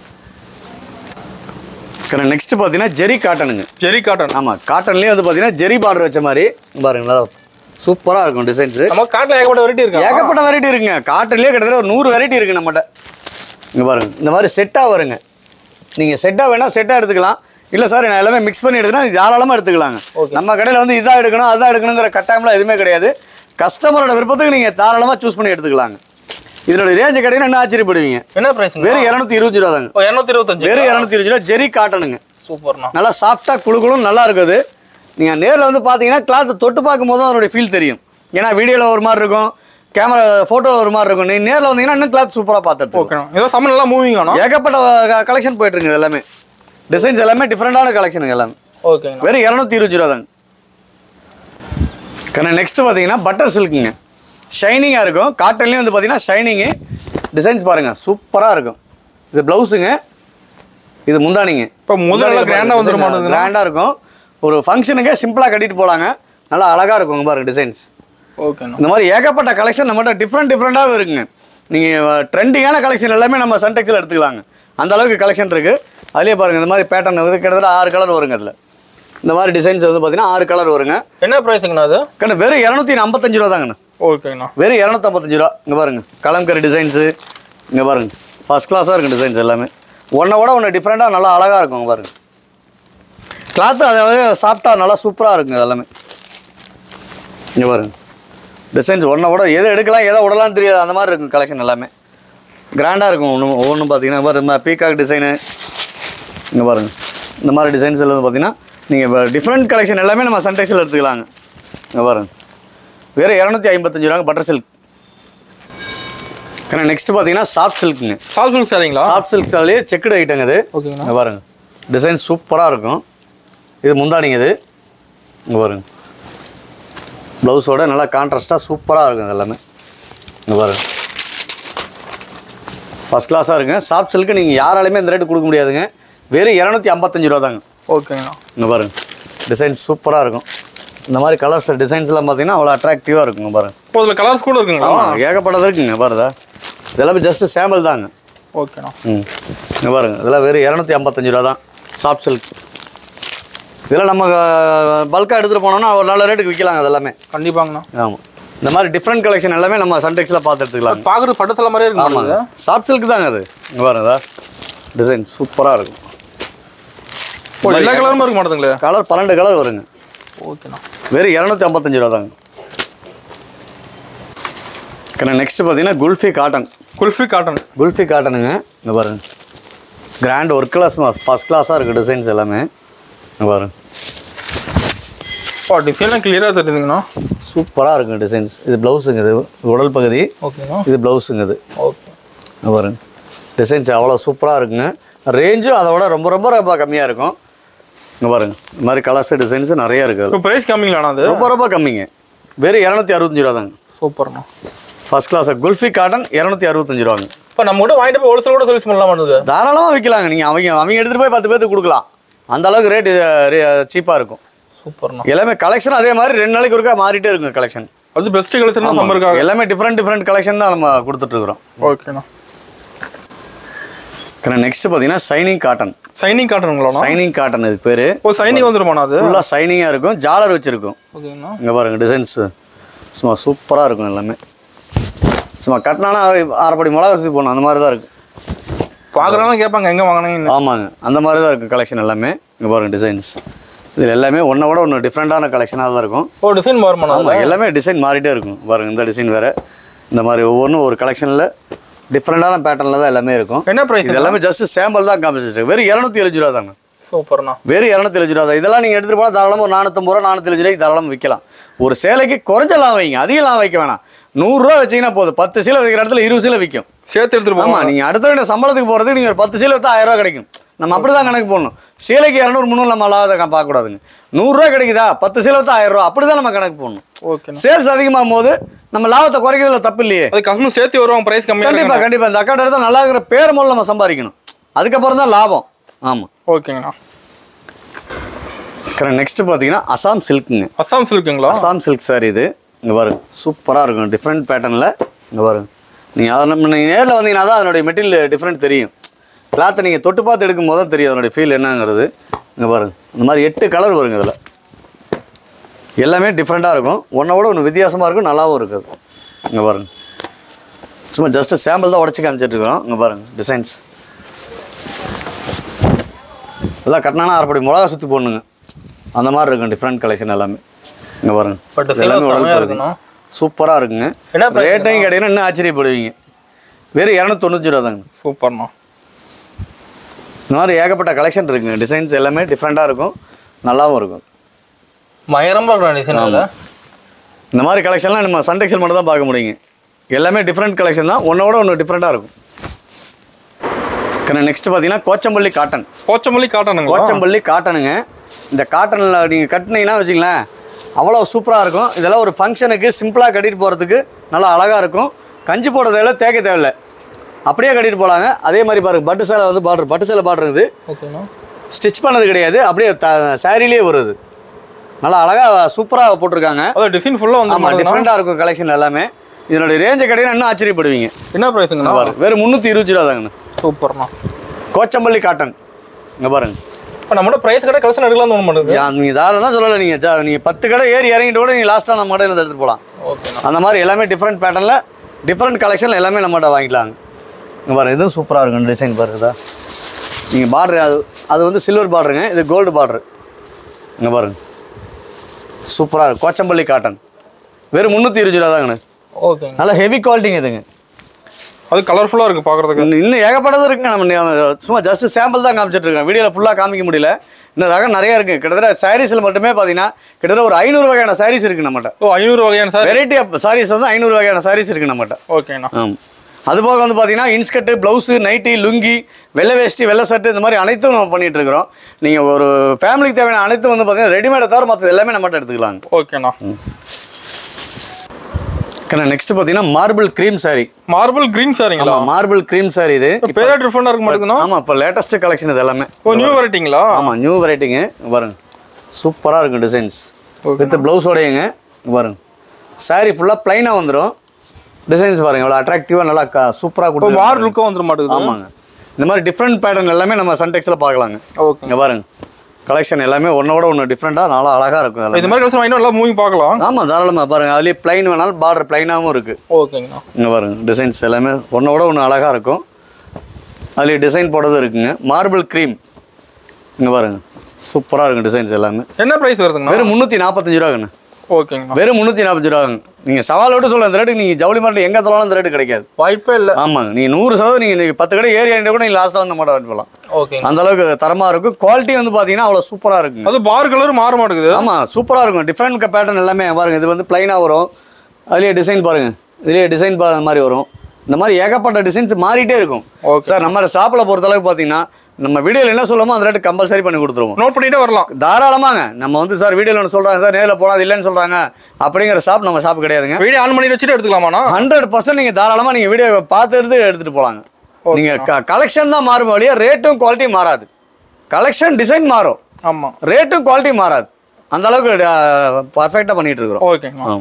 ஓகே நெக்ஸ்ட் பார்த்தீங்கன்னா ஜெரி காட்டனுங்க ஜெரி காட்டன் ஆமாம் காட்டன்லேயே வந்து பார்த்தீங்கன்னா ஜெரி பார்டர் வச்ச மாதிரி பாருங்க நல்லா சூப்பராக இருக்கும் டிசைன்ஸு நம்ம காட்டில் ஏகப்பட்ட வெரைட்டி இருக்கு ஏகப்பட்ட வெரைட்டி இருக்குங்க காட்டன்லேயே கிட்டத்தட்ட ஒரு நூறு வெரைட்டி இருக்குது நம்மகிட்ட இங்கே பாருங்க இந்த மாதிரி செட்டாக வருங்க நீங்கள் செட்டாக வேணால் செட்டாக எடுத்துக்கலாம் இல்லை சார் நான் எல்லாமே மிக்ஸ் பண்ணி எடுத்துனா தாராளமாக எடுத்துக்கலாங்க நம்ம கடையில் வந்து இதாக எடுக்கணும் அதான் எடுக்கணுங்கிற கட்டாயம்லாம் எதுவுமே கிடையாது கஸ்டமரோட விருப்பத்துக்கு நீங்கள் தாராளமாக சூஸ் பண்ணி எடுத்துக்கலாங்க இதோட ரேஞ்சு கிடையாது இன்னும் ஆச்சரியப்படுவீங்க என்ன பிரைஸ் வெறும் இரநூத்தி இருபது ரூபா தாங்க ஓ இரநூத்தி இருபத்தஞ்சு வெறும் இரநூத்தி இருபது ரூபா ஜெரி காட்டனுங்க சூப்பர்ண்ணா நல்லா சாஃப்டாக குழுகுலும் நல்லா இருக்குது நீங்கள் நேரில் வந்து பார்த்தீங்கன்னா கிளாத் தொட்டு பார்க்கும்போது தான் அதனுடைய ஃபீல் தெரியும் ஏன்னா வீடியோவில் ஒரு மாதிரி இருக்கும் கேமரா ஃபோட்டோவில் ஒரு மாதிரி இருக்கும் நீங்கள் நேரில் வந்தீங்கன்னா இன்னும் கிளாத் சூப்பராக பார்த்துட்டு ஓகேண்ணா இதெல்லாம் சம்மர் நல்லா மூவிங் ஆனா ஏகப்பட்ட கலெக்ஷன் போயிட்டு இருக்குது எல்லாமே டிசைன்ஸ் எல்லாமே டிஃப்ரெண்டான கலெக்ஷனுங்க எல்லாமே ஓகேங்கண்ணா வெறும் இரநூத்தி இருபது ரூபா தாங்க கண்ணா நெக்ஸ்ட் பார்த்தீங்கன்னா பட்டர் சில்க்குங்க ஷைனிங்காக இருக்கும் காட்டன்லேயும் வந்து பார்த்தீங்கன்னா ஷைனிங்கு டிசைன்ஸ் பாருங்கள் சூப்பராக இருக்கும் இது ப்ளவுஸுங்க இது முந்தானிங்க இப்போ முதல்ல நல்லா கிராண்டாக வந்துட மாட்டேங்குது கிராண்டாக இருக்கும் ஒரு ஃபங்க்ஷனுக்கே சிம்பிளாக கட்டிட்டு போகலாங்க நல்லா அழகாக இருக்கும் இங்க பாருங்க டிசைன்ஸ் ஓகேண்ணா இந்த மாதிரி ஏகப்பட்ட கலெக்ஷன் நம்மகிட்ட டிஃப்ரெண்ட் டிஃப்ரெண்ட்டாகவும் இருக்குங்க நீங்கள் ட்ரெண்டிங்கான கலெக்ஷன் எல்லாமே நம்ம சன்டெக்ஸில் எடுத்துக்கலாங்க அந்த அளவுக்கு கலெக்ஷன் இருக்குது அதுலேயே பாருங்கள் இந்த மாதிரி பேட்டர்ன் வந்து கிட்டத்தட்ட ஆறு கலர் வருங்க அதில் இந்த மாதிரி டிசைன்ஸ் வந்து பார்த்தீங்கன்னா ஆறு கலர் வருங்க என்ன ப்ரைஸுங்கண்ணா அது கண்ணு வெறும் இரநூத்தி ஐம்பத்தஞ்சு ரூபா தாங்கண்ணா ஓகேண்ணா வெறும் இரநூத்தம்பத்தஞ்சு ரூபா இங்கே பாருங்க கலம்கரி டிசைன்ஸு இங்கே பாருங்க ஃபஸ்ட் கிளாஸாக இருக்கும் டிசைன்ஸ் எல்லாமே ஒன்றை விட ஒன்று டிஃப்ரெண்ட்டாக நல்லா அழகாக இருக்கும் இங்க பாருங்க கிளாத்து அதாவது சாஃப்டாக நல்லா சூப்பராக இருக்குங்க இது எல்லாமே இங்கே பாருங்க டிசைன்ஸ் ஒன்றை விட எதை எடுக்கலாம் எதை விடலாம்னு தெரியாது அந்த மாதிரி இருக்கும் கலெக்ஷன் எல்லாமே கிராண்டாக இருக்கும் ஒன்று ஒவ்வொன்றும் பார்த்தீங்கன்னா பாரு இந்த பீகாக் டிசைனு இங்கே பாருங்க இந்த மாதிரி டிசைன்ஸ் எல்லாம் பார்த்தீங்கன்னா நீங்கள் இப்போ டிஃப்ரெண்ட் கலெக்ஷன் எல்லாமே நம்ம சன்டெக்ஸில் எடுத்துக்கலாங்க இங்கே பாருங்க வேறு இரநூத்தி ஐம்பத்தஞ்சு ரூபாங்க பட்டர் சில்க் கண்ணா நெக்ஸ்ட் பார்த்தீங்கன்னா சாஃப்ட் சில்க்குங்க சாஃப்ட் சில்க் சாரிங்களா சாஃப்ட் சில்க் சாலையே செக்குடு ஐட்டங்க இது ஓகேங்கண்ணா இங்கே பாருங்க டிசைன் சூப்பராக இருக்கும் இது முந்தானிங்க இது இங்கே பாருங்க ப்ளவுஸோட நல்லா கான்ட்ராஸ்ட்டாக சூப்பராக இருக்கும் இது எல்லாமே இங்கே பாருங்க ஃபஸ்ட் கிளாஸாக இருக்குங்க சாஃப்ட் சில்க்கு நீங்கள் யாராலுமே இந்த ரேட்டு கொடுக்க முடியாதுங்க வெறும் இரநூத்தி ஐம்பத்தஞ்சு ரூபா தாங்க ஓகேங்கண்ணா இங்கே பாருங்க டிசைன் சூப்பராக இருக்கும் இந்த மாதிரி கலர்ஸ் டிசைன்ஸ்லாம் பார்த்தீங்கன்னா அவ்வளோ அட்ராக்டிவாக இருக்குங்க பாருங்க இப்போ இதில் கலர்ஸ் கூட இருக்குங்களா ஆமாம் ஏகப்பட்டது இருக்குங்க பாருதா இதெல்லாமே ஜஸ்ட் சாம்பிள் தாங்க ஓகேண்ணா ம் இங்கே பாருங்க இதெல்லாம் வெறும் இரநூத்தி ஐம்பத்தஞ்சு ரூபா தான் சாஃப்ட் சில்க் இதெல்லாம் நம்ம பல்காக எடுத்துகிட்டு போனோம்னா ஒரு நல்ல ரேட்டுக்கு விற்கலாங்க அதெல்லாமே கண்டிப்பாங்கண்ணா ஆமாம் இந்த மாதிரி டிஃப்ரெண்ட் கலெக்ஷன் எல்லாமே நம்ம சன்டெக்ஸில் பார்த்து எடுத்துக்கலாம் பார்க்குறது பட்டு சில மாதிரியே இருக்கு ஆமாங்க சாஃப்ட் சில்க் தாங்க அது இங்கே பாருங்க டிசைன் சூப்பராக இருக்கும் ஓ எல்லா கலருமே இருக்க மாட்டேங்குங்களே கலர் பன்னெண்டு கலர் வருங்க ஓகேண்ணா வெறும் இரநூத்தி ஐம்பத்தஞ்சு ரூபா தாங்க நெக்ஸ்ட் பார்த்தீங்கன்னா குல்ஃபி காட்டன் குல்ஃபி காட்டன் குல்ஃபி காட்டனுங்க இங்கே பாருங்க கிராண்ட் ஒர்க் கிளாஸ் ஃபஸ்ட் கிளாஸாக இருக்குது டிசைன்ஸ் எல்லாமே இங்கே பாருங்க ஓ டிசைன்லாம் கிளியராக தெரியுதுங்கண்ணா சூப்பராக இருக்கும் டிசைன்ஸ் இது ப்ளவுஸுங்க இது உடல் பகுதி ஓகேண்ணா இது ப்ளவுஸுங்க இது ஓகே இங்க பாருங்க டிசைன்ஸ் அவ்வளோ சூப்பராக இருக்குங்க ரேஞ்சும் அதை விட ரொம்ப ரொம்ப ரொம்ப கம்மியாக இருக்கும் இங்கே பாருங்க இந்த மாதிரி கலர்ஸ் டிசைன்ஸ் நிறைய இருக்குது இப்போ ப்ரைஸ் கம்மிங்களாண்ணா அது ரொம்ப ரொம்ப கம்மிங்க வெறும் இரநூத்தி அறுபத்தஞ்சு ரூபா தாங்க சூப்பர்ண்ணா ஃபர்ஸ்ட் கிளாஸ் குல்ஃபி காட்டன் இரநூத்தி அறுபத்தஞ்சு ரூபாங்க இப்போ நம்ம கூட வாங்கிட்டு போய் ஹோல்சேல் கூட சேல்ஸ் பண்ணலாம் மாட்டேங்குது தாராளமாக விற்கலாங்க நீங்கள் அவங்க அவங்க எடுத்துகிட்டு போய் பத்து பேருக்கு கொடுக்கலாம் அந்த அளவுக்கு ரேட்டு சீப்பாக இருக்கும் சூப்பர்ண்ணா எல்லாமே கலெக்ஷன் அதே மாதிரி ரெண்டு நாளைக்கு ஒருக்கா மாறிட்டே இருக்குங்க கலெக்ஷன் அது பெஸ்ட் கலெக்ஷன் சம்மருக்காக எல்லாமே டிஃப்ரெண்ட் டிஃப்ரெண்ட் கலெக்ஷன் தான் நம்ம கொடுத்துட்ருக்குறோம் ஓகேண்ணா நெக்ஸ்ட் பார்த்தீங்கன்னா சைனிங் காட்டன் சைனிங் காட்டனுங்களாண்ணா சைனிங் காட்டன் இது பேர் ஓ சைனிங் வந்துருமாண்ணா அது ஃபுல்லாக சைனிங்காக இருக்கும் ஜாலர் வச்சுருக்கும் ஓகேங்கண்ணா இங்கே பாருங்க டிசைன்ஸ் சும்மா சூப்பராக இருக்கும் எல்லாமே சும்மா கட்டினானா அரைப்படி மிளகா சுற்றி போகணும் அந்த மாதிரி தான் இருக்குது பார்க்குறவங்க கேட்பாங்க எங்கே வாங்கினீங்கன்னு ஆமாங்க அந்த மாதிரி தான் இருக்குது கலெக்ஷன் எல்லாமே இங்கே பாருங்க டிசைன்ஸ் இதில் எல்லாமே ஒன்றை விட ஒன்று டிஃப்ரெண்ட்டான கலெக்ஷனாக தான் இருக்கும் ஓ டிசைன் மாறுமாண்ணா ஆமாம் எல்லாமே டிசைன் மாறிட்டே இருக்கும் பாருங்க இந்த டிசைன் வேறு இந்த மாதிரி ஒவ்வொன்றும் ஒரு கலெக்ஷனில் டிஃப்ரெண்ட்டான பேட்டர்னில் தான் எல்லாமே இருக்கும் என்ன ப்ரைஸ் இது எல்லாமே ஜஸ்ட் சாம்பிள் தான் காமிச்சிட்டு வெறும் இரநூத்தி எழுபது ரூபா தாங்க சூப்பர்ண்ணா வெறும் இரநூத்தி எழுபது ரூபா தான் இதெல்லாம் நீங்கள் எடுத்துகிட்டு போனால் தாராளமாக ஒரு நானூற்றம்பது ரூபா நானூற்றி எழுபது ரூபாய்க்கு தாராளமாக விற்கலாம் ஒரு சேலைக்கு குறைஞ்ச லாபம் வைங்க அதிக லாபம் வைக்க வேணாம் நூறுரூவா வச்சீங்கன்னா போதும் பத்து சீலை வைக்கிற இடத்துல இருபது சீலை விற்கும் சேர்த்து எடுத்துட்டு ஆமாம் போமா நீங்கள் அடுத்த வேண்டிய சம்பளத்துக்கு போகிறதுக்கு நீங்கள் ஒரு பத்து சீலை விற்றா ஆயிரம் ரூபா கிடைக்கும் நம்ம அப்படி தான் கணக்கு போடணும் சீலைக்கு இரநூறு முந்நூறு நம்ம லாபத்தை கா- பார்க்கக்கூடாதுங்க நூறுரூவா கிடைக்குதா பத்து சீலை விற்றா ஆயிரம் ரூபா அப்படி தான் நம்ம கணக்கு போடணும் ஓகேண்ணா சேல்ஸ் அதிகமாகும் போது நம்ம லாபத்தை குறைக்கிறதுல தப்பு இல்லையே அது கஸ்டமர் சேர்த்து வருவாங்க ப்ரைஸ் கம்மியாக கண்டிப்பாக கண்டிப்பாக இந்த அக்கௌண்ட் எடுத்தால் நல்லா இருக்கிற பேர் மூலம் நம்ம சம்பாதிக்கணும் அதுக்கப்புறம் தான் லாபம் ஆமாம் ஓகேங்கண்ணா நெக்ஸ்ட் பார்த்தீங்கன்னா அசாம் சில்க்குங்க அஸ்ஸாம் சில்க்குங்களா அசாம் சில்க் சாரி இது இங்கே பாருங்க சூப்பராக இருக்கும் டிஃப்ரெண்ட் பேட்டர்னில் இங்கே பாருங்க நீங்கள் அதை நம்ம நீங்கள் நேரில் வந்தீங்கன்னா தான் அதனுடைய மெட்டீரியல் டிஃப்ரெண்ட் தெரியும் கிளாத்தை நீங்கள் தொட்டு பார்த்து எடுக்கும் போது தான் தெரியும் அதனுடைய ஃபீல் என்னங்கிறது இங்கே பாருங்க இந்த மாதிரி எட்டு கலர் வருங்க இதில் எல்லாமே டிஃப்ரெண்ட்டாக இருக்கும் ஒன்றை விட ஒன்று வித்தியாசமாக இருக்கும் நல்லாவும் இருக்குது இங்கே பாருங்க சும்மா ஜஸ்ட்டு சாம்பிள் தான் உடச்சி காமிச்சிட்ருக்கோம் இங்கே பாருங்க டிசைன்ஸ் எல்லாம் கட்டினா அரைப்படி மிளகா சுற்றி போடணுங்க அந்த மாதிரி இருக்கும் டிஃப்ரெண்ட் கலெக்ஷன் எல்லாமே இங்கே பாருங்க பட் இது எல்லாமே உடல் செமையாக பகுதி. இருக்குண்ணா சூப்பராக இருக்குங்க என்ன price ரேட்டையும் கேட்டீங்கன்னா இன்னும் ஆச்சரியப்படுவீங்க வெறும் இரநூத்தொண்ணூற்றி ரூபா தாங்க சூப்பர்ண்ணா இந்த மாதிரி ஏகப்பட்ட கலெக்ஷன் இருக்குங்க டிசைன்ஸ் எல்லாமே டிஃப்ரெண்ட்டாக இருக்கும் நல்லாவும் இருக்கும் மயரமாக இருக்கிற டிசைன் அதில் இந்த மாதிரி கலெக்ஷன்லாம் நம்ம சண்டெக்ஷன் மட்டும் தான் பார்க்க முடியுங்க எல்லாமே டிஃப்ரெண்ட் கலெக்ஷன் தான் ஒன்றோட ஒன்று டிஃப்ரெண்ட்டாக இருக்கும் நெக்ஸ்ட் பார்த்தீங்கன்னா கோச்சம்பள்ளி காட்டன் கோச்சமல்லி காட்டனுங்களா கோச்சம்பள்ளி காட்டனுங்க இந்த காட்டனில் நீங்கள் கட்டினீங்கன்னா வச்சுங்களேன் அவ்வளோ சூப்பராக இருக்கும் இதெல்லாம் ஒரு ஃபங்க்ஷனுக்கு சிம்பிளாக கட்டிட்டு போகிறதுக்கு நல்லா அழகாக இருக்கும் கஞ்சி போட தேவையில்ல தேக்க தேவையில்ல அப்படியே கட்டிட்டு போகலாங்க அதே மாதிரி பாருங்க பட்டு சேலை வந்து பார்டர் பட்டு சேலை பார்டர் இருக்குது ஓகேண்ணா ஸ்டிச் பண்ணது கிடையாது அப்படியே த சாரிலேயே வருது நல்லா அழகாக சூப்பராக போட்டிருக்காங்க அதான் டிசைன் ஃபுல்லாக வந்து ஆமாம் டிஃப்ரெண்ட்டாக இருக்கும் கலெக்ஷன் எல்லாமே இதனுடைய ரேஞ்சை கிடையாது இன்னும் ஆச்சரியப்படுவீங்க என்ன ப்ரைஸுங்கண்ணா பாருங்க வெறும் முந்நூற்றி இருபது ரூபா தாங்கண்ணா சூப்பர்ண்ணா கோச்சம்பள்ளி காட்டன் இங்கே பாருங்க இப்போ நம்மளோட ப்ரைஸ் கடை கலெக்ஷன் எடுக்கலாம் தோண மாட்டேங்குது ஜா- நீங்க தாராளம் தான் சொல்லலை நீங்கள் ஜா நீங்கள் பத்து கடை ஏறி இறங்கிட்டு கூட நீங்கள் லாஸ்ட்டாக நம்ம கடையில் எடுத்துகிட்டு போகலாம் ஓகேண்ணா அந்த மாதிரி எல்லாமே டிஃப்ரெண்ட் பேட்டர்னில் டிஃப்ரெண்ட் கலெக்ஷன் எல்லாமே நம்மகிட்ட வாங்கிக்கலாங்க இங்கே பாருங்க இதுவும் சூப்பராக இருக்கும் டிசைன் பாருங்கதா நீங்கள் பார்டர் அது அது வந்து சில்வர் பார்டருங்க இது கோல்டு பார்டரு இங்கே பாருங்க சூப்பராக இருக்கும் கோச்சம்பள்ளி காட்டன் வெறும் முந்நூற்றி இருபது ரூபா தாங்கண்ணே ஓகேங்க நல்லா ஹெவி குவாலிட்டிங்க இதுங்க அது கலர்ஃபுல்லாக இருக்குது பார்க்குறதுக்கு இன்னும் இன்னும் ஏகப்பட்டது இருக்குங்க நம்ம நி- சும்மா ஜஸ்ட் சாம்பிள் தான் காமிச்சிட்டு இருக்கேன் வீடியோவில் ஃபுல்லாக காமிக்க முடியல இன்னும் ரகம் நிறைய இருக்குது கிட்டத்தட்ட சாரீஸில் மட்டுமே பார்த்தீங்கன்னா கிட்டத்தட்ட ஒரு ஐநூறு வகையான சாரீஸ் இருக்குது நம்மகிட்ட ஓ ஐநூறு வகையான சார் வெரைட்டி ஆஃப் சாரீஸ் வந்து ஐநூறு வகையான சாரீஸ் இருக்குது நம்மகிட்ட ஓகேண்ணா ஆமாம் அது போக வந்து பார்த்தீங்கன்னா இன்ஸ்கர்ட்டு ப்ளவுஸு நைட்டி லுங்கி வெள்ளை வேஷ்டி வெள்ளை சட்டு இந்த மாதிரி அனைத்தும் நம்ம பண்ணிட்டு இருக்கிறோம் நீங்கள் ஒரு ஃபேமிலிக்கு தேவையான அனைத்தும் வந்து பார்த்தீங்கன்னா ரெடிமேடை தவிர மற்ற எல்லாமே நம்மகிட்ட எடுத்துக்கலாங்க ஓகேண்ணா நெக்ஸ்ட் பார்த்தீங்கன்னா marble cream saree marble green சாரிங்களா ஆமாம் மார்பிள் க்ரீம் saree இது பேரே டிஃப்ரெண்டாக இருக்க மாட்டேங்குதுண்ணா ஆமாம் இப்போ லேட்டஸ்ட் கலெக்ஷன் இது எல்லாமே ஓ நியூ வெரைட்டிங்களா ஆமாம் நியூ வெரைட்டிங்க பாருங்க சூப்பராக இருக்கும் டிசைன்ஸ் வித் ப்ளவுஸோடையங்க பாருங்க saree ஃபுல்லாக ப்ளைனாக வந்துடும் டிசைன்ஸ் பாருங்க இவ்வளோ அட்ராக்டிவாக நல்லா சூப்பராக இப்போ கொடுத்து வார் லுக்கும் வந்துட மாட்டேங்குது ஆமாங்க இந்த மாதிரி டிஃப்ரெண்ட் பேட்டர்ன் எல்லாமே நம்ம சன்டெக்ஸில் பார்க்கலாங்க ஓகே இங்கே பாருங்க கலெக்ஷன் எல்லாமே ஒன்னோட ஒன்று டிஃப்ரெண்ட்டாக நல்லா அழகாக இருக்கும் இப்போ அதெல்லாம் இந்த மாதிரி கலெக்ஷன் வாங்கிட்டு நல்லா மூவி பார்க்கலாம் ஆமாம் தாராளமாக பாருங்கள் அதுலேயே ப்ளைன் வேணாலும் பார்டர் ப்ளைனாகவும் இருக்குது ஓகேங்கண்ணா இங்கே பாருங்க டிசைன்ஸ் எல்லாமே ஒன்றோட ஒன்று அழகாக இருக்கும் அதுலேயே டிசைன் போட்டதும் இருக்குங்க மார்பிள் க்ரீம் இங்கே பாருங்க சூப்பராக இருக்கும் டிசைன்ஸ் எல்லாமே என்ன ப்ரைஸ் வருதுங்கண்ணா வெறும் முந்நூற்றி நாற்பத்தஞ்சு ரூபாங்கண்ணா ஓகேங்கண்ணா வெறும் முந்நூற்றி நாற்பத்தஞ்சு ரூபாங்க நீங்கள் சவாலோடு சொல்ல இந்த ரேட்டுக்கு நீங்கள் ஜவுளி மார்க்கெட் எங்கே தரலாம் இந்த ரேட்டு கிடைக்காது வாய்ப்பே இல்லை ஆமாங்க நீங்கள் நூறு சதவீதம் நீங்கள் இந்த பத்து கடை ஏறி கூட நீங்கள் லாஸ்ட்டாக நம்ம வாங்கி போகலாம் ஓகேங்க அந்த அளவுக்கு தரமாக இருக்கும் குவாலிட்டி வந்து பார்த்தீங்கன்னா அவ்வளோ சூப்பராக இருக்குங்க அது பார் கலர் மாற மாட்டேங்குது ஆமாம் சூப்பராக இருக்கும் டிஃப்ரெண்ட் பேட்டர்ன் எல்லாமே பாருங்கள் இது வந்து ப்ளைனாக வரும் அதுலேயே டிசைன் பாருங்கள் இதுலேயே டிசைன் மாதிரி வரும் இந்த மாதிரி ஏகப்பட்ட டிசைன்ஸ் மாறிட்டே இருக்கும் Okay. சார் நம்ம ஷாப்பில் பொறுத்தளவுக்கு பார்த்தீங்கன்னா நம்ம வீடியோவில் என்ன சொல்லமோ அந்த ரேட்டு கம்பல்சரி பண்ணி கொடுத்துருவோம் நோட் பண்ணிட்டே வரலாம் தாராளமாங்க நம்ம வந்து சார் வீடியோவில் ஒன்று சொல்கிறாங்க சார் நேரில் போனால் அது இல்லைன்னு சொல்கிறாங்க அப்படிங்கிற ஷாப் நம்ம ஷாப் கிடையாதுங்க வீடியோ ஆன் பண்ணி வச்சுட்டு எடுத்துக்கலாமாண்ணா ஹண்ட்ரட் பர்சன்ட் நீங்கள் தாராளமாக நீங்கள் வீடியோ பார்த்துட்டு எடுத்துகிட்டு போகலாங்க நீங்கள் கலெக்ஷன் தான் மாறும் வழியா ரேட்டும் குவாலிட்டியும் மாறாது கலெக்ஷன் டிசைன் மாறும் ஆமாம் ரேட்டும் குவாலிட்டி மாறாது அந்த அளவுக்கு பர்ஃபெக்டாக பண்ணிட்டு இருக்கிறோம் ஓகேங்கண்ணா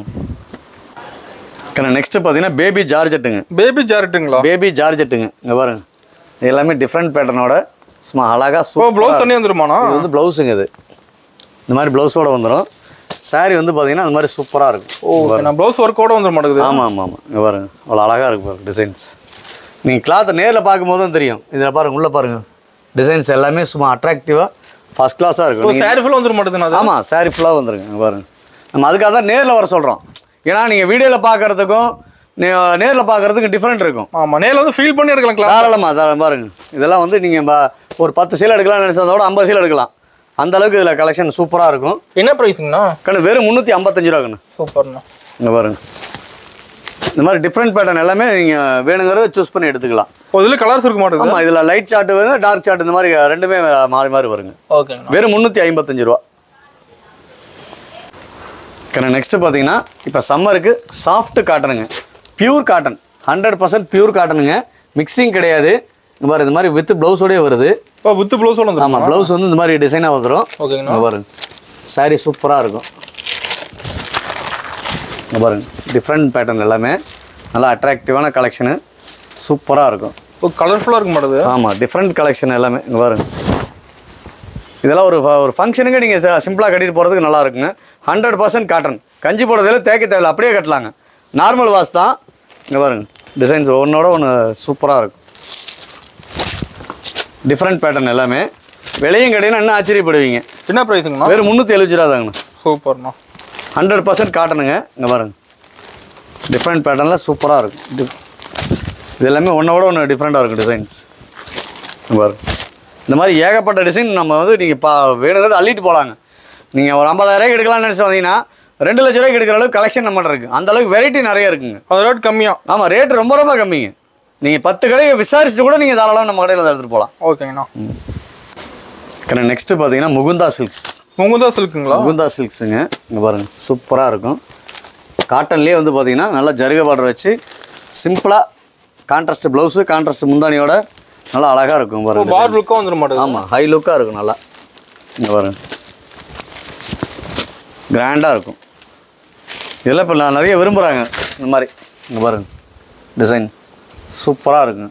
நெக்ஸ்ட் பார்த்தீங்கன்னா பேபி ஜார்ஜெட்டுங்க பேபி ஜாரெட்டுங்களா பேபி ஜார்ஜெட்டுங்க இங்கே பாருங்க இது எல்லாமே டிஃப்ரெண்ட் பேட்டர்னோட சும்மா அழகாக ஓ சூப்பர் ப்ளவுஸ் தண்ணி வந்துருமாண்ணா இது வந்து ப்ளவுஸுங்க இது இந்த மாதிரி ப்ளவுஸோட வந்துடும் saree வந்து பார்த்தீங்கன்னா அந்த மாதிரி சூப்பராக இருக்கும் ஓகே நான் ப்ளவுஸ் ஒர்க்கோட வந்துட மாட்டேங்குது ஆமாம் ஆமாம் ஆமாம் இங்கே பாருங்க அவ்வளோ அழகாக இருக்கு பாருங்க டிசைன்ஸ் நீங்கள் கிளாத்தை நேரில் பார்க்கும்போது தான் தெரியும் இதில் பாருங்க உள்ளே பாருங்க டிசைன்ஸ் எல்லாமே சும்மா அட்ராக்டிவாக ஃபஸ்ட் கிளாஸாக இருக்கும் இப்போ நீங்க- சாரி ஃபுல்லாக வந்துட மாட்டேங்குதுண்ணா அது ஆமாம் சாரி ஃபுல்லாக வந்துருங்க இங்க பாருங்க நம்ம அதுக்காக தான் நேரில் வர சொல்கிறோம் ஏன்னா நீங்கள் வீடியோவில் பார்க்குறதுக்கும் நேரில் பார்க்குறதுக்கு டிஃப்ரெண்ட் இருக்கும் ஆமாம் நேரில் வந்து ஃபீல் பண்ணி எடுக்கலாம் கிளாஸ் தாராளமாக தாராளம் பாருங்க இதெல்லாம் வந்து நீங்கள் ஒரு பத்து சீல் எடுக்கலாம் நினச்சதை விட ஐம்பது சீல் எடுக்கலாம் அந்த அளவுக்கு இதில் கலெக்ஷன் சூப்பராக இருக்கும் என்ன ப்ரைஸுங்கண்ணா கண்ணு வெறும் முந்நூற்றி ஐம்பத்தஞ்சு ரூபா கண்ணு சூப்பர்ண்ணா இங்கே பாருங்க இந்த மாதிரி டிஃப்ரெண்ட் பேட்டர்ன் எல்லாமே நீங்கள் வேணுங்கிறத சூஸ் பண்ணி எடுத்துக்கலாம் ஓ இதில் கலர்ஸ் இருக்க மாட்டேங்குது ஆமாம் இதில் லைட் சார்ட் வந்து டார்க் சார்ட் இந்த மாதிரி ரெண்டுமே மாறி மாறி வருங்க ஓகேங்கண்ணா வெறும் முந்நூற்றி ஐம்பத்தஞ்சு ரூபா கண்ணு நெக்ஸ்ட்டு பார்த்தீங்கன்னா இப்போ சம்மருக்கு சாஃப்ட் காட்டனுங்க pure cotton hundred percent pure காட்டனுங்க மிக்சிங் கிடையாது இங்க பாரு இந்த மாதிரி வித் ப்ளவுஸோடய வருது ஓ வித் ப்ளவுஸோட வந்துடும் ஆமாம் ப்ளவுஸ் வந்து இந்த மாதிரி டிசைனாக வந்துடும் ஓகேங்கண்ணா இங்கே பாருங்க saree சூப்பராக இருக்கும் இங்கே பாருங்க டிஃப்ரெண்ட் பேட்டர்ன் எல்லாமே நல்லா அட்ராக்டிவான கலெக்ஷனு சூப்பராக இருக்கும் ஓ கலர்ஃபுல்லாக இருக்க மாட்டேது ஆமாம் டிஃப்ரெண்ட் கலெக்ஷன் எல்லாமே இங்கே பாருங்க இதெல்லாம் ஒரு ஃப- ஒரு ஃபங்க்ஷனுக்கு நீங்கள் சிம்பிளாக கட்டிட்டு போகிறதுக்கு நல்லா இருக்குங்க ஹண்ட்ரட் பர்சன்ட் காட்டன் கஞ்சி போடுறதுல தேக்க தேவையில்ல அப்படியே கட்டலாங்க நார்மல் வாஷ் தான் இங்கே பாருங்க டிசைன்ஸ் ஒன்றோட ஒன்று சூப்பராக இருக்கும் டிஃப்ரெண்ட் பேட்டர்ன் எல்லாமே விலையும் கிடையாது இன்னும் ஆச்சரியப்படுவீங்க என்ன ப்ரைஸுங்கண்ணா வெறும் முந்நூற்றி எழுபது ரூபா தாங்கண்ணா சூப்பர்ண்ணா ஹண்ட்ரட் பர்சன்ட் காட்டனுங்க இங்கே பாருங்க டிஃப்ரெண்ட் பேட்டர்னில் சூப்பராக இருக்கும் டி- இது எல்லாமே ஒன்றோட ஒன்று டிஃப்ரெண்ட்டாக இருக்கும் டிசைன்ஸ் இங்க பாருங்க இந்த மாதிரி ஏகப்பட்ட டிசைன் நம்ம வந்து நீங்கள் பா வேணுங்கிறது அள்ளிட்டு போகலாங்க நீங்கள் ஒரு ஐம்பதாயிரம் எடுக்கலாம்னு நினச்சி வந்தீங்கன்னா ரெண்டு லட்ச ரூபாய்க்கு எடுக்கிற அளவுக்கு கலெக்ஷன் நம்மகிட்ட இருக்குது அந்த அளவுக்கு வெரைட்டி நிறைய இருக்குங்க அது ரேட் கம்மியாக ஆமாம் ரேட்டு ரொம்ப ரொம்ப கம்மிங்க நீங்கள் பத்து கடையை விசாரிச்சுட்டு கூட நீங்கள் தாராளமாக நம்ம கடையில் எடுத்துகிட்டு போகலாம் ஓகேங்கண்ணா கரெக்ட் நெக்ஸ்ட்டு பார்த்தீங்கன்னா முகுந்தா சில்க்ஸ் முகுந்தா சில்க்குங்களா முகுந்தா சில்க்ஸுங்க இங்கே பாருங்கள் சூப்பராக இருக்கும் காட்டன்லேயே வந்து பார்த்தீங்கன்னா நல்லா ஜருக பார்டர் வச்சு சிம்பிளாக கான்ட்ராஸ்ட் ப்ளவுஸு கான்ட்ராஸ்ட் முந்தானியோட நல்லா அழகாக இருக்கும் ஓ பாருங்க பார் லுக்காக வந்துட மாட்டேங்குது ஆமாம் ஹை லுக்காக இருக்கும் நல்லா இங்கே பாருங்க கிராண்டாக இருக்கும் இதெல்லாம் இப்போ நான் நிறைய விரும்புகிறாங்க இந்த மாதிரி இங்கே பாருங்க டிசைன் சூப்பராக இருக்குங்க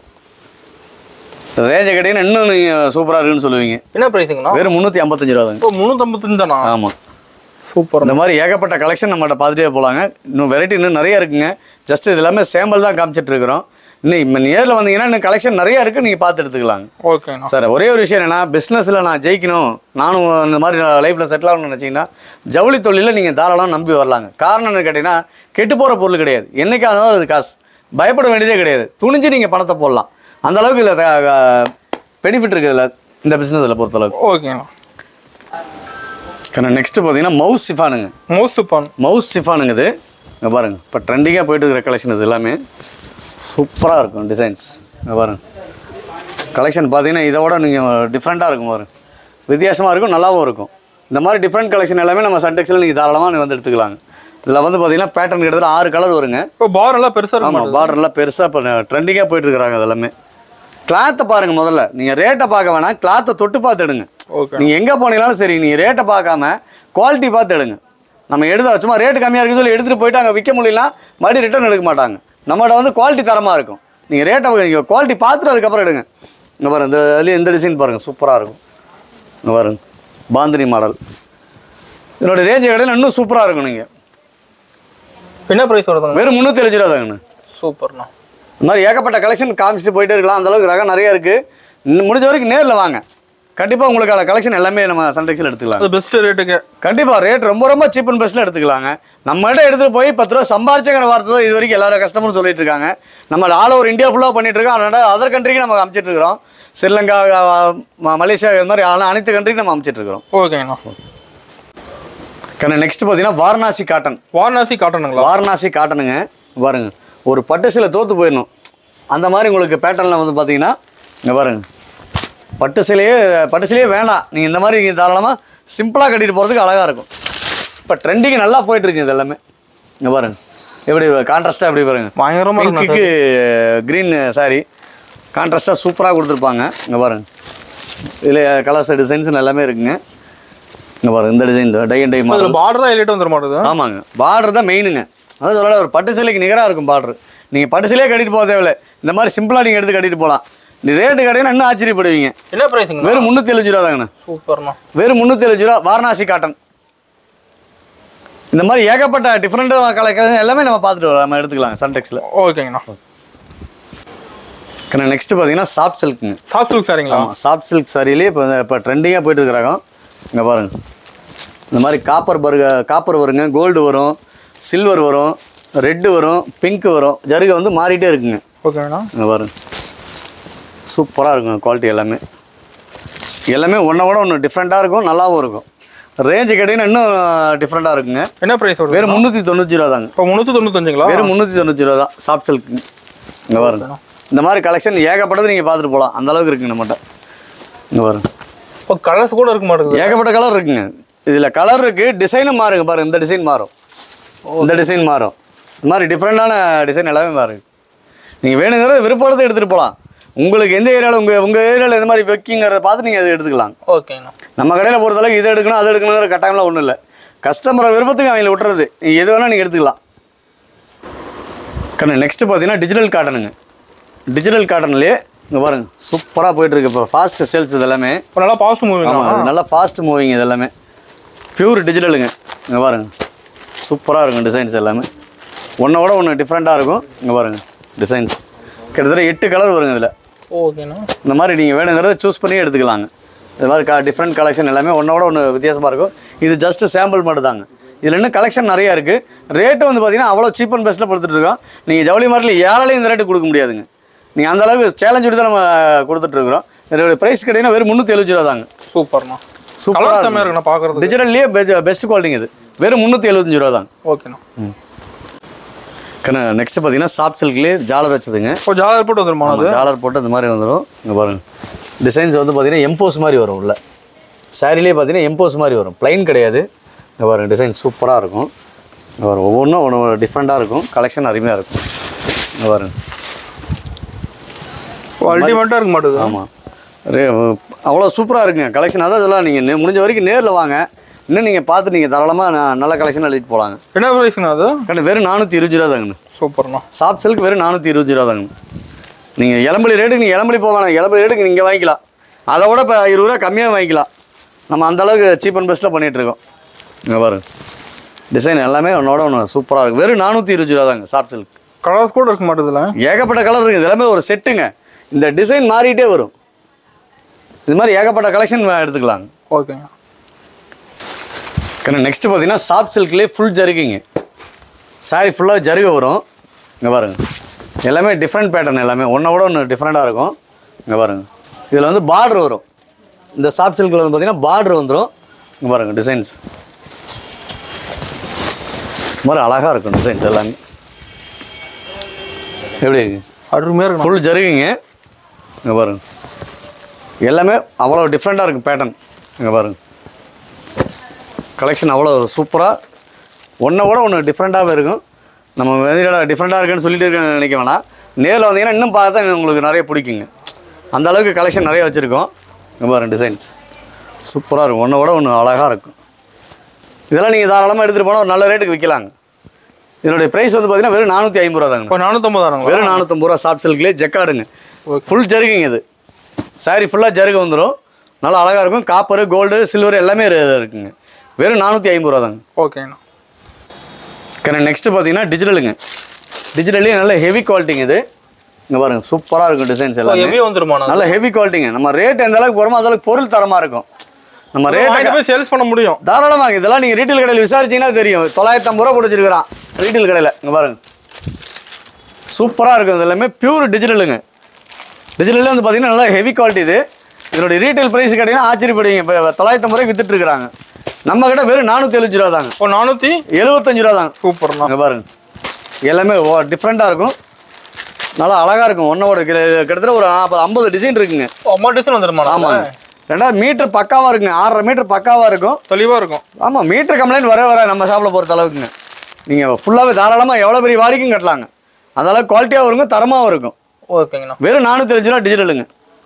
ரேஞ்சை கேட்டிங்கன்னா இன்னும் நீங்கள் சூப்பராக இருக்குன்னு சொல்லுவீங்க என்ன ப்ரைஸுங்கண்ணா வெறும் முந்நூற்றி ஐம்பத்தஞ்சு ரூபா தாங்க ஓ முந்நூற்றம்பத்தஞ்சு தானா ஆமாம் சூப்பர் இந்த மாதிரி ஏகப்பட்ட கலெக்ஷன் நம்மகிட்ட பார்த்துட்டே போகலாங்க இன்னும் வெரைட்டி இன்னும் நிறைய இருக்குங்க ஜஸ்ட் இது எல்லாமே சேம்பிள் தான் காமிச்சிட்டு இருக்கிறோம் இன்னும் இப்போ நேரில் வந்தீங்கன்னா இன்னும் கலெக்ஷன் நிறைய இருக்குது நீங்கள் பார்த்து எடுத்துக்கலாங்க ஓகேண்ணா சார் ஒரே ஒரு விஷயம் என்னன்னா பிஸ்னஸில் நான் ஜெயிக்கணும் நானும் இந்த மாதிரி லைஃப்பில் செட்டில் ஆகணும்னு நினச்சிங்கன்னா ஜவுளி தொழிலில் நீங்கள் தாராளம் நம்பி வரலாங்க காரணம் என்ன கேட்டிங்கன்னா கெட்டு போகிற பொருள் கிடையாது என்னைக்கானாலும் அது காசு பயப்பட வேண்டியதே கிடையாது துணிஞ்சு நீங்கள் பணத்தை போடலாம் அந்த அளவுக்கு இதில் பெனிஃபிட் இருக்குது இதில் இந்த பிஸ்னஸில் பொறுத்தளவுக்கு ஓகேண்ணா நெக்ஸ்ட்டு பார்த்தீங்கன்னா மவுஸ் சிஃபானுங்க மோஸ்ட் பான் மவுஸ் சிஃபானுங்க இது இங்கே பாருங்கள் இப்போ ட்ரெண்டிங்காக போயிட்டு இருக்கிற கலெக்ஷன் இது எல்லாமே சூப்பராக இருக்கும் டிசைன்ஸ் இங்கே பாருங்க கலெக்ஷன் பார்த்தீங்கன்னா இதை விட நீங்கள் டிஃப்ரெண்ட்டாக இருக்கும் பாருங்க வித்தியாசமாக இருக்கும் நல்லாவும் இருக்கும் இந்த மாதிரி டிஃப்ரெண்ட் கலெக்ஷன் எல்லாமே நம்ம சன்டெக்ஸில் நீங்கள் தாராளமாக நீ வந்து எடுத்துக்கலாங்க இதில் வந்து பார்த்தீங்கன்னா பேட்டர்ன் கிட்டத்தட்ட ஆறு கலர் வருங்க இப்போ பார் நல்லா பெருசாக இருக்க ஆமாம் பார்டர்லாம் பெருசாக இப்போ ட்ரெண்டிங்காக போயிட்டு இருக்கிறாங்க அது எல்லாமே கிளாத்தை பாருங்கள் முதல்ல நீங்கள் ரேட்டை பார்க்க வேணாம் கிளாத்தை தொட்டு பார்த்து எடுங்க ஓகே நீங்கள் எங்கே போனீங்கனாலும் சரி நீங்கள் ரேட்டை பார்க்காம குவாலிட்டி பார்த்து எடுங்க நம்ம எடுத்த சும்மா ரேட்டு கம்மியாக இருக்குன்னு சொல்லி எடுத்துகிட்டு போயிட்டு அங்கே விற்க முடியலாம் மறுபடியும் ரிட்டர்ன் எடுக்க மாட்டாங்க நம்மகிட்ட வந்து குவாலிட்டி தரமாக இருக்கும் நீங்கள் ரேட்டை நீங்கள் குவாலிட்டி பார்த்துட்டு அதுக்கப்புறம் எடுங்க இங்கே பாருங்க இந்த அதுலேயும் இந்த டிசைன் பாருங்கள் சூப்பராக இருக்கும் இங்கே பாருங்க பாந்தினி மாடல் இதனுடைய ரேஞ்சு கடையில் இன்னும் சூப்பராக இருக்கும் நீங்கள் என்ன ப்ரைஸ் வருதுங்க வெறும் முந்நூற்றி எழுபது ரூபா தாங்கண்ணா சூப்பர்ண்ணா இந்த மாதிரி ஏகப்பட்ட கலெக்ஷன் காமிச்சிட்டு போயிட்டே இருக்கலாம் அந்த அளவுக்கு ரகம் நிறைய இருக்குது இன்னும் முடிஞ்ச வரைக்கும் நேரில் வாங்க கண்டிப்பாக உங்களுக்கான கலெக்ஷன் எல்லாமே நம்ம சன்டெக்ஸில் எடுத்துக்கலாம் அது பெஸ்ட் ரேட்டுக்கு கண்டிப்பாக ரேட் ரொம்ப ரொம்ப சீப் அண்ட் பெஸ்ட்டில் எடுத்துக்கலாங்க நம்மகிட்ட எடுத்துகிட்டு போய் பத்து ரூபா சம்பாரிச்சங்கிற வார்த்தை தான் இது வரைக்கும் எல்லாரும் கஸ்டமரும் சொல்லிட்டு இருக்காங்க நம்ம ஆல் ஓவர் இந்தியா ஃபுல்லாக பண்ணிட்டு இருக்கோம் அதனால் அதர் கண்ட்ரிக்கு நம்ம அனுப்பிச்சிட்டு இருக்கிறோம் ஸ்ரீலங்கா அஹ், ம- மலேசியா இது மாதிரி ஆன- அனைத்து கண்ட்ரிக்கு நம்ம அனுப்பிச்சிட்டு இருக்கிறோம் ஓகேங்கண்ணா கண்ணு நெக்ஸ்ட் பார்த்தீங்கன்னா வாரணாசி காட்டன் வாரணாசி காட்டணுங்களா வாரணாசி காட்டனுங்க பாருங்க ஒரு பட்டு சீலை தோற்று போயிடணும் அந்த மாதிரி உங்களுக்கு பேட்டர்னில் வந்து பார்த்தீங்கன்னா இங்கே பாருங்க பட்டு சிலையே பட்டு சிலையே வேண்டாம் நீங்கள் இந்த மாதிரி நீங்கள் தாராளமாக சிம்பிளாக கட்டிட்டு போகிறதுக்கு அழகாக இருக்கும் இப்போ ட்ரெண்டிங் நல்லா போயிட்டு இருக்கு இது எல்லாமே இங்கே பாருங்க எப்படி கான்ட்ராஸ்ட்டாக எப்படி பாருங்க பயங்கரமா இருக்குண்ணா பிங்க்குக்கு க்ரீன் சாரி கான்ட்ராஸ்ட்டாக சூப்பராக கொடுத்துருப்பாங்க இங்கே பாருங்க இதில் கலர்ஸ் டிசைன்ஸ் எல்லாமே இருக்குங்க இங்கே பாருங்க இந்த டிசைன் டை அண்ட் டை மாதிரி அதில் பார்டர் தான் ஹைலைட் வந்துட மாட்டேது ஆமாங்க பார்டர் தான் மெயினுங்க அதான் சொல்லல ஒரு பட்டு சிலைக்கு நிகராக இருக்கும் பார்டர் நீங்கள் பட்டு சிலையே கட்டிட்டு போக தேவையில்ல இந்த மாதிரி சிம்பிளாக நீங்கள் எடுத்து கட்டிட்டு போகலாம் நீ ரேட்டு கட்டினா இன்னும் ஆச்சரியப்படுவீங்க என்ன ப்ரைஸுங்க வெறும் முந்நூற்றி எழுபது ரூபா தாங்கண்ணா சூப்பர்ண்ணா வெறும் முந்நூற்றி எழுபது ரூபா வாரணாசி காட்டன் இந்த மாதிரி ஏகப்பட்ட டிஃப்ரெண்ட்டாக கலெக்ஷன் எல்லாமே நம்ம பார்த்துட்டு வரோம் நம்ம எடுத்துக்கலாம் சன்டெக்ஸில் ஓகேங்கண்ணா நெக்ஸ்ட் பார்த்தீங்கன்னா சாஃப்ட் சில்க்குங்க சாஃப்ட் சில்க் சாரிங்களா ஆமாம் சாஃப்ட் சில்க் சாரிலே இப்போ இப்போ ட்ரெண்டிங்காக போயிட்டு இருக்கிறாங்க இங்கே பாருங்க இந்த மாதிரி காப்பர் பருக காப்பர் வருங்க கோல்டு வரும் சில்வர் வரும் ரெட்டு வரும் பிங்க் வரும் ஜருகை வந்து மாறிட்டே இருக்குங்க ஓகேங்கண்ணா இங்கே பாருங்க சூப்பராக இருக்குங்க குவாலிட்டி எல்லாமே எல்லாமே ஒன்றை விட ஒன்று டிஃப்ரெண்ட்டாக இருக்கும் நல்லாவும் இருக்கும் ரேஞ்சு கேட்டிங்கன்னா இன்னும் டிஃப்ரெண்ட்டாக இருக்குங்க என்ன ப்ரைஸ் வருது வெறும் முந்நூற்றி தொண்ணூற்றி ரூபா தாங்க இப்போ முந்நூற்றி தொண்ணூத்தஞ்சுங்களா வெறும் முந்நூற்றி தொண்ணூற்றி ரூபா தான் சாஃப்ட் சில்க்கு இங்கே பாருங்க இந்த மாதிரி கலெக்ஷன் ஏகப்பட்டது நீங்கள் பார்த்துட்டு போகலாம் அந்த அளவுக்கு இருக்குங்க நம்மகிட்ட இங்கே பாருங்க இப்போ கலர்ஸ் கூட இருக்க மாட்டேங்குது ஏகப்பட்ட கலர் இருக்குங்க இதில் கலர் இருக்குது டிசைனும் மாறுங்க பாருங்க இந்த டிசைன் மாறும் இந்த டிசைன் மாறும் இந்த மாதிரி டிஃப்ரெண்ட்டான டிசைன் எல்லாமே மாறுங்க நீங்கள் வேணுங்கிறத விருப்பத்தை எடுத்துகிட்டு போகலாம் உங்களுக்கு எந்த ஏரியாவில் உங்கள் உங்கள் ஏரியாவில் எந்த மாதிரி வைக்கிங்கிறத பார்த்து நீங்கள் அதை எடுத்துக்கலாம் ஓகேங்கண்ணா நம்ம கடையில் பொறுத்தளவுக்கு இதை எடுக்கணும் அதை எடுக்கணுங்கிற கட்டாயம்லாம் ஒன்றும் இல்லை கஸ்டமர் விருப்பத்துக்கு அவங்களை விட்டுறது நீங்கள் எது வேணால் நீங்கள் எடுத்துக்கலாம் கண்ணு நெக்ஸ்ட்டு பார்த்தீங்கன்னா டிஜிட்டல் காட்டனுங்க டிஜிட்டல் காட்டன்லேயே இங்கே பாருங்க சூப்பராக போயிட்டுருக்கு இப்போ ஃபாஸ்ட் சேல்ஸ் இது எல்லாமே இப்போ நல்லா பாஸ்ட் மூவிங் ஆமாம் அது நல்லா ஃபாஸ்ட் மூவிங் இது எல்லாமே பியூர் டிஜிட்டலுங்க இங்கே பாருங்க சூப்பராக இருக்கும் டிசைன்ஸ் எல்லாமே ஒன்றை விட ஒன்று டிஃப்ரெண்ட்டாக இருக்கும் இங்கே பாருங்க டிசைன்ஸ் கிட்டத்தட்ட எட்டு கலர் வருங்க இதில் ஓகேண்ணா இந்த மாதிரி நீங்கள் வேணுங்கிறத சூஸ் பண்ணி எடுத்துக்கலாங்க இது மாதிரி க டிஃப்ரெண்ட் கலெக்ஷன் எல்லாமே ஒன்றோட ஒன்று வித்தியாசமாக இருக்கும் இது ஜஸ்ட் சாம்பிள் மட்டும் தாங்க இதில் இன்னும் கலெக்ஷன் நிறையா இருக்குது ரேட்டு வந்து பார்த்தீங்கன்னா அவ்வளோ சீப் அண்ட் பெஸ்ட்டில் கொடுத்துட்டு இருக்கோம் நீங்கள் ஜவுளி மார்க்கில் யாராலையும் இந்த ரேட்டு கொடுக்க முடியாதுங்க நீங்கள் அந்த அளவுக்கு சேலஞ்ச் தான் நம்ம கொடுத்துட்ருக்குறோம் இதோட ப்ரைஸ் கேட்டிங்கன்னா வெறும் முந்நூற்றி எழுபது ரூபா தாங்க சூப்பர்ண்ணா சூப்பராக கலர் செம்மையாக இருக்குண்ணா பார்க்குறதுக்கு டிஜிட்டல்லையே பெஸ்ட் குவாலிட்டிங்க இது வெறும் முந்நூற்றி எழுபத்தஞ்சு ரூபா தாங்க ஓகேண்ணா கண்ணா நெக்ஸ்ட் பார்த்தீங்கன்னா சாஃப்ட் சில்க்லேயே ஜாலர் வச்சதுங்க இப்போ ஜாலர் போட்டு வந்துருமா அது ஜாலர் போட்டு இந்த மாதிரி வந்துடும் இங்கே பாருங்க டிசைன்ஸ் வந்து பார்த்தீங்கன்னா எம்போஸ் மாதிரி வரும் உள்ள சாரிலே பார்த்தீங்கன்னா எம்போஸ் மாதிரி வரும் ப்ளைன் கிடையாது இங்கே பாருங்க டிசைன் சூப்பராக இருக்கும் இங்கே பாருங்க ஒவ்வொன்றும் ஒன்று டிஃப்ரெண்ட்டாக இருக்கும் கலெக்ஷன் அருமையாக இருக்கும் இங்கே பாருங்க அல்டிமேட்டாக இருக்க மாட்டேது ஆமாம் ரே அவ்வளோ சூப்பராக இருக்குங்க கலெக்ஷன் அதான் இதெல்லாம் நீங்கள் முடிஞ்ச வரைக்கும் நேரில் வாங்க இன்னும் நீங்கள் பார்த்து நீங்கள் தாராளமாக நான் நல்ல கலெக்ஷன் எழுதிட்டு போகலாங்க என்ன ப்ரைஸுங்கண்ணா அது கண்ணு வெறும் நானூற்றி இருபது ரூபா தாங்கண்ணு சூப்பர்ண்ணா சாஃப்ட் சில்க் வெறும் நானூற்றி இருபது ரூபா தாங்க நீங்கள் இளம்பலி ரேட்டுக்கு நீங்கள் இளம்பலி போக வேணாம் இளம்பலி ரேட்டுக்கு நீங்கள் வாங்கிக்கலாம் அதை விட இப்போ இருபது ரூபா கம்மியாக வாங்கிக்கலாம் நம்ம அந்த அளவுக்கு சீப் அண்ட் பெஸ்ட்டில் பண்ணிகிட்ருக்கோம் இங்கே பாருங்க டிசைன் எல்லாமே ஒன்றோட ஒன்று சூப்பராக இருக்கும் வெறும் நானூற்றி இருபது ரூபா தாங்க சாஃப்ட் சில்க் கலர்ஸ் கூட இருக்க மாட்டேதுல ஏகப்பட்ட கலர் இருக்குது இது எல்லாமே ஒரு செட்டுங்க இந்த டிசைன் மாறிட்டே வரும் இது மாதிரி ஏகப்பட்ட கலெக்ஷன் எடுத்துக்கலாங்க ஓகேங்க கண்ணு நெக்ஸ்ட் பார்த்தீங்கன்னா சாஃப்ட் சில்க்லேயே ஃபுல் ஜருகுங்க சாரி ஃபுல்லாக ஜருகு வரும் இங்கே பாருங்க எல்லாமே டிஃப்ரெண்ட் பேட்டர்ன் எல்லாமே ஒன்றை விட ஒன்று டிஃப்ரெண்ட்டாக இருக்கும் இங்கே பாருங்க இதில் வந்து பார்டர் வரும் இந்த சாஃப்ட் சில்கில் வந்து பார்த்தீங்கன்னா பார்டர் வந்துடும் இங்கே பாருங்க டிசைன்ஸ் இந்த மாதிரி அழகாக இருக்கும் டிசைன்ஸ் எல்லாமே எப்படி இருக்கு அருமையாக இருக்குண்ணா ஃபுல் ஜருகுங்க இங்கே பாருங்க எல்லாமே அவ்வளோ டிஃப்ரெண்ட்டாக இருக்கும் பேட்டர்ன் இங்கே பாருங்க கலெக்ஷன் அவ்வளோ சூப்பராக ஒன்றை விட ஒன்று டிஃப்ரெண்ட்டாகவே இருக்கும் நம்ம வெளியில் டிஃப்ரெண்ட்டாக இருக்குன்னு சொல்லிட்டு இருக்க நினைக்க வேணாம் நேரில் வந்தீங்கன்னா இன்னும் பார்த்தா உங்களுக்கு நிறைய பிடிக்குங்க அந்த அளவுக்கு கலெக்ஷன் நிறைய வச்சுருக்கோம் இங்கே பாருங்க டிசைன்ஸ் சூப்பராக இருக்கும் ஒன்றை விட ஒன்று அழகாக இருக்கும் இதெல்லாம் நீங்கள் தாராளமாக எடுத்துகிட்டு போனால் ஒரு நல்ல ரேட்டுக்கு விற்கலாங்க இதனுடைய ப்ரைஸ் வந்து பார்த்தீங்கன்னா வெறும் நானூற்றி ஐம்பது ரூபா தாங்க இப்போ நானூற்றம்பதானுங்களா வெறும் நானூற்றம்பது ரூபா சாஃப்ட் சில்க்லேயே ஜக்காடுங்க ஓகே ஃபுல் ஜருகுங்க இது சாரி ஃபுல்லாக ஜருகு வந்துடும் நல்லா அழகாக இருக்கும் காப்பர் கோல்டு சில்வர் எல்லாமே இரு- இருக்குங்க வெறும் நானூற்றி ஐம்பது ரூபா தாங்க ஓகேண்ணா ஓகே நெக்ஸ்ட்டு பார்த்தீங்கன்னா டிஜிட்டலுங்க டிஜிட்டல்லே நல்ல ஹெவி குவாலிட்டிங்க இது இங்கே பாருங்க சூப்பராக இருக்கும் டிசைன்ஸ் எல்லாம் ஹெவி வந்துருமாண்ணா நல்ல ஹெவி குவாலிட்டிங்க நம்ம ரேட் எந்த அளவுக்கு போகிறோமோ அந்த அளவுக்கு பொருள் தரமாக இருக்கும் நம்ம ரேட் வாங்கிட்டு போய் சேல்ஸ் பண்ண முடியும் தாராளமாக இதெல்லாம் நீங்கள் ரீட்டைல் கடையில் விசாரிச்சீங்கன்னா தெரியும் தொள்ளாயிரத்தி ஐம்பது ரூபா பிடிச்சிருக்கிறான் ரீட்டைல் கடையில் இங்கே பாருங்க சூப்பராக இருக்கும் இது எல்லாமே பியூர் டிஜிட்டலுங்க டிஜிட்டலில் வந்து பார்த்தீங்கன்னா நல்லா ஹெவி குவாலிட்டி இது இதனுடைய ரீட்டைல் ப்ரைஸ் கேட்டிங்கன்னா ஆச்சரியப்படுவீங்க இப்போ தொள்ளாயிரத்தி ஐம்பது ரூபாய்க்கு வித்துட்டு இருக்காங்க நம்ம கிட்ட வெறும் நானூற்றி எழுபது ரூபா தாங்க ஓ நானூற்றி எழுபத்தஞ்சு ரூபா தாங்க சூப்பர்ண்ணா இங்கே பாருங்க எல்லாமே டிஃப்ரெண்ட்டாக இருக்கும் நல்லா அழகாக இருக்கும் ஒன்னோட கிட்டத்தட்ட ஒரு நாற்பது ஐம்பது டிசைன் இருக்குங்க அம்மா டிசைன் வந்துருமாண்ணா ஆமாங்க ரெண்டாவது மீட்டர் பக்காவாக இருக்குங்க ஆறரை மீட்டர் பக்காவாக இருக்கும் தெளிவாக இருக்கும் ஆமாம் மீட்டர் கம்ப்ளைண்ட் வர வர நம்ம ஷாப்பில் பொறுத்த அளவுக்குங்க நீங்கள் ஃபுல்லாகவே தாராளமாக எவ்வளோ பெரிய வாடிக்கையும் கட்டலாங்க அந்த அளவுக்கு குவாலிட்டியாகவும் இருக்கும் தரமாகவும் இருக்கும் ஓகேங்கண்ணா வெறும் நானூற்றி அஞ்சு ரூபா டிஜிட்டலுங்க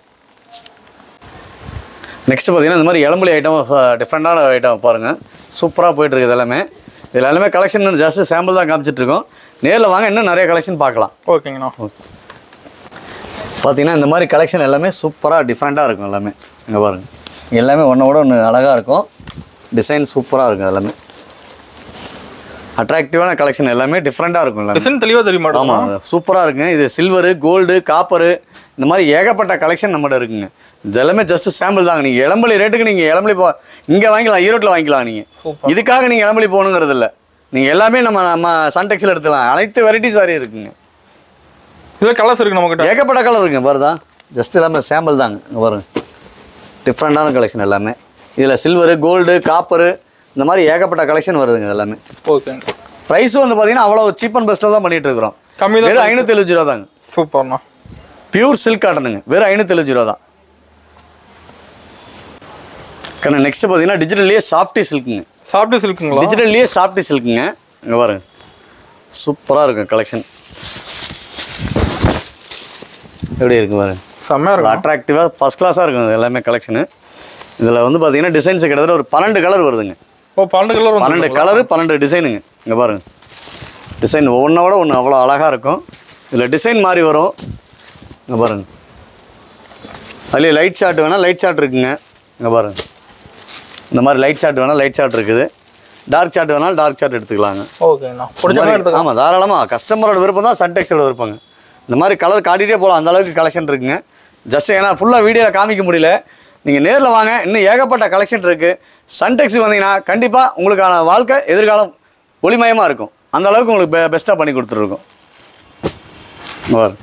நெக்ஸ்ட் பார்த்தீங்கன்னா இந்த மாதிரி இளம்புலி ஐட்டம் டிஃப்ரெண்ட்டான ஐட்டம் பாருங்கள் சூப்பராக போயிட்டு இருக்குது எல்லாமே இதில் எல்லாமே கலெக்ஷன் ஜஸ்ட் சாம்பிள் தான் காமிச்சிட்டு இருக்கோம் நேரில் வாங்க இன்னும் நிறைய கலெக்ஷன் பார்க்கலாம் ஓகேங்கண்ணா பார்த்தீங்கன்னா இந்த மாதிரி கலெக்ஷன் எல்லாமே சூப்பராக டிஃப்ரெண்ட்டாக இருக்கும் எல்லாமே இங்கே பாருங்க எல்லாமே ஒன்றோட ஒன்று அழகாக இருக்கும் டிசைன் சூப்பராக இருக்கும் எல்லாமே அட்ராக்டிவான கலெக்ஷன் எல்லாமே டிஃப்ரெண்ட்டாக இருக்கும் எல்லாமே டிசைன் தெளிவாக தெரியுமா ஆமாம் சூப்பராக இருக்குங்க இது சில்வரு கோல்டு காப்பரு இந்த மாதிரி ஏகப்பட்ட கலெக்ஷன் நம்மகிட்ட இருக்குங்க இது எல்லாமே ஜஸ்ட் சாம்பிள் தாங்க நீங்கள் இளம்பலி ரேட்டுக்கு நீங்கள் இளம்பலி போ இங்கே வாங்கிக்கலாம் ஈரோட்டில் வாங்கிக்கலாம் நீங்கள் இதுக்காக நீங்கள் இளம்பலி போகணுங்கிறது இல்லை நீங்கள் எல்லாமே நம்ம நம்ம சன்டெக்ஸில் எடுத்துக்கலாம் அனைத்து வெரைட்டிஸ் வரையும் இருக்குங்க இதில் கலர்ஸ் இருக்கு நம்மகிட்ட ஏகப்பட்ட கலர் இருக்குங்க பாருதா ஜஸ்ட் எல்லாமே சாம்பிள் தாங்க இங்கே பாருங்க டிஃப்ரெண்ட்டான கலெக்ஷன் எல்லாமே இதில் சில்வரு கோல்டு காப்பரு இந்த மாதிரி ஏகப்பட்ட கலெக்ஷன் வருதுங்க இது எல்லாமே ஓகேங்க ப்ரைஸும் வந்து பார்த்தீங்கன்னா அவ்வளோ சீப் அண்ட் பெஸ்ட்டில் தான் பண்ணிட்டு இருக்கிறோம் கம்மி தான் வெறும் ஐநூற்றி எழுபது ரூபா தாங்க சூப்பர்ண்ணா பியூர் சில்க் காட்டனுங்க வெறும் ஐநூற்றி எழுபது ரூபா தான் கண்ணா நெக்ஸ்ட் பார்த்தீங்கன்னா டிஜிட்டல்லையே சாஃப்டி சில்க்குங்க சாப்பிட்டு சில்க்குங்களா டிஜிட்டல்லையே சாஃப்டி சில்க்குங்க இங்கே பாருங்க சூப்பராக இருக்கும் கலெக்ஷன் எப்படி இருக்கு பாருங்க செம்மையாக இருக்கும் அட்ராக்டிவாக ஃபஸ்ட் கிளாஸாக இருக்கும் இது எல்லாமே கலெக்ஷனு இதில் வந்து பார்த்தீங்கன்னா டிசைன்ஸ் கிட்டத்தட்ட ஒரு பன்னெண்டு கலர் வருதுங்க ஓ பன்னெண்டு கலர் வந்து பன்னெண்டு கலரு பன்னெண்டு டிசைனுங்க இங்கே பாருங்க டிசைன் ஒவ்வொன்றோட ஒன்று அவ்வளோ அழகாக இருக்கும் இதில் டிசைன் மாதிரி வரும் இங்கே பாருங்க அதுலேயே லைட் ஷாட் வேணால் லைட் ஷாட் இருக்குங்க இங்கே பாருங்க இந்த மாதிரி லைட் ஷாட் வேணால் லைட் ஷாட் இருக்குது டார்க் ஷாட் வேணாலும் டார்க் ஷாட் எடுத்துக்கலாங்க ஓகேண்ணா பிடிச்ச மாதிரி எடுத்துக்கலாம் ஆமாம் தாராளமாக கஸ்டமரோட விருப்பம் தான் சன்டெக்ஸோட விருப்பங்க இந்த மாதிரி கலர் காட்டிகிட்டே போகலாம் அந்த அளவுக்கு கலெக்ஷன் இருக்குங்க ஜஸ்ட் ஏன்னா ஃபுல்லாக வீடியோவில் காமிக்க முடியல நீங்கள் நேரில் வாங்க இன்னும் ஏகப்பட்ட கலெக்ஷன் இருக்குது சன்டெக்ஸ் வந்தீங்கன்னா கண்டிப்பாக உங்களுக்கான வாழ்க்கை எதிர்காலம் ஒளிமயமாக இருக்கும் அந்த அளவுக்கு உங்களுக்கு பெ பெஸ்ட்டாக பண்ணி கொடுத்துருக்கோம் பாரு.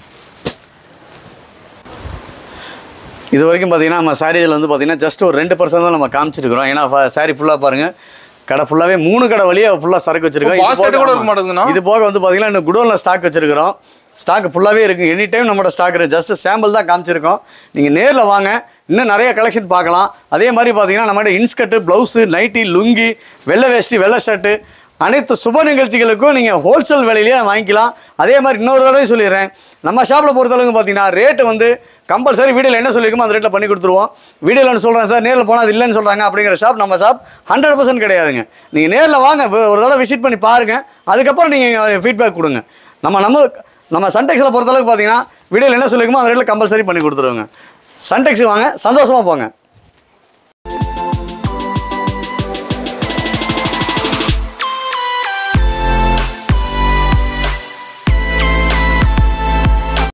இது வரைக்கும் பார்த்தீங்கன்னா நம்ம சாரீஸில் வந்து பார்த்தீங்கன்னா ஜஸ்ட் ஒரு ரெண்டு பர்சன்ட் தான் நம்ம காமிச்சிருக்கிறோம் ஏன்னா சாரி ஃபுல்லாக பாருங்கள் கடை ஃபுல்லாகவே மூணு கடை வழியாக ஃபுல்லாக சரக்கு வச்சிருக்கோம் box இது போக- set கூட இருக்க ஆமா. மாட்டேங்குதுண்ணா? இது போக வந்து பார்த்தீங்கன்னா இன்னும் குடோனில் ஸ்டாக் வச்சிருக்கிறோம் ஸ்டாக் ஃபுல்லாகவே இருக்குது எனி டைம் நம்மளோட ஸ்டாக் இருக்குது ஜஸ்ட் சாம்பிள் தான் காமிச்சிருக்கோம் நீங்கள் நேரில் வாங்க இன்னும் நிறைய கலெக்ஷன் பார்க்கலாம் அதே மாதிரி பார்த்தீங்கன்னா நம்மகிட்ட இன்ஸ்கர்ட்டு ப்ளவுஸு நைட்டி லுங்கி வெள்ளை வேஷ்டி வெள்ளை ஷர்ட்டு அனைத்து சுப நிகழ்ச்சிகளுக்கும் நீங்கள் ஹோல்சேல் விலையிலேயே வாங்கிக்கலாம் அதே மாதிரி இன்னொரு தடவை சொல்லிடுறேன் நம்ம ஷாப்பில் பொறுத்தளவுக்கு பார்த்தீங்கன்னா ரேட்டு வந்து கம்பல்சரி வீடியோவில் என்ன சொல்லியிருக்கோமோ அந்த ரேட்டில் பண்ணி கொடுத்துருவோம் வீடியோவில் ஒன்று சொல்கிறேன் சார் நேரில் போனால் அது இல்லைன்னு சொல்கிறாங்க அப்படிங்கிற ஷாப் நம்ம ஷாப் ஹண்ட்ரட் பர்சன்ட் கிடையாதுங்க நீங்கள் நேரில் வாங்க வே- ஒரு தடவை விசிட் பண்ணி பாருங்கள் அதுக்கப்புறம் நீங்கள் ஃபீட்பேக் கொடுங்க நம்ம நம்ம நம்ம சன்டெக்ஸில் பொறுத்தளவுக்கு பார்த்தீங்கன்னா வீடியோவில் என்ன சொல்லியிருக்கோமோ அந்த ரேட்டில் கம்பல்சரி பண்ணி கொடுத்துருவோங்க சன்டெக்ஸ் வாங்க சந்தோஷமாக போங்க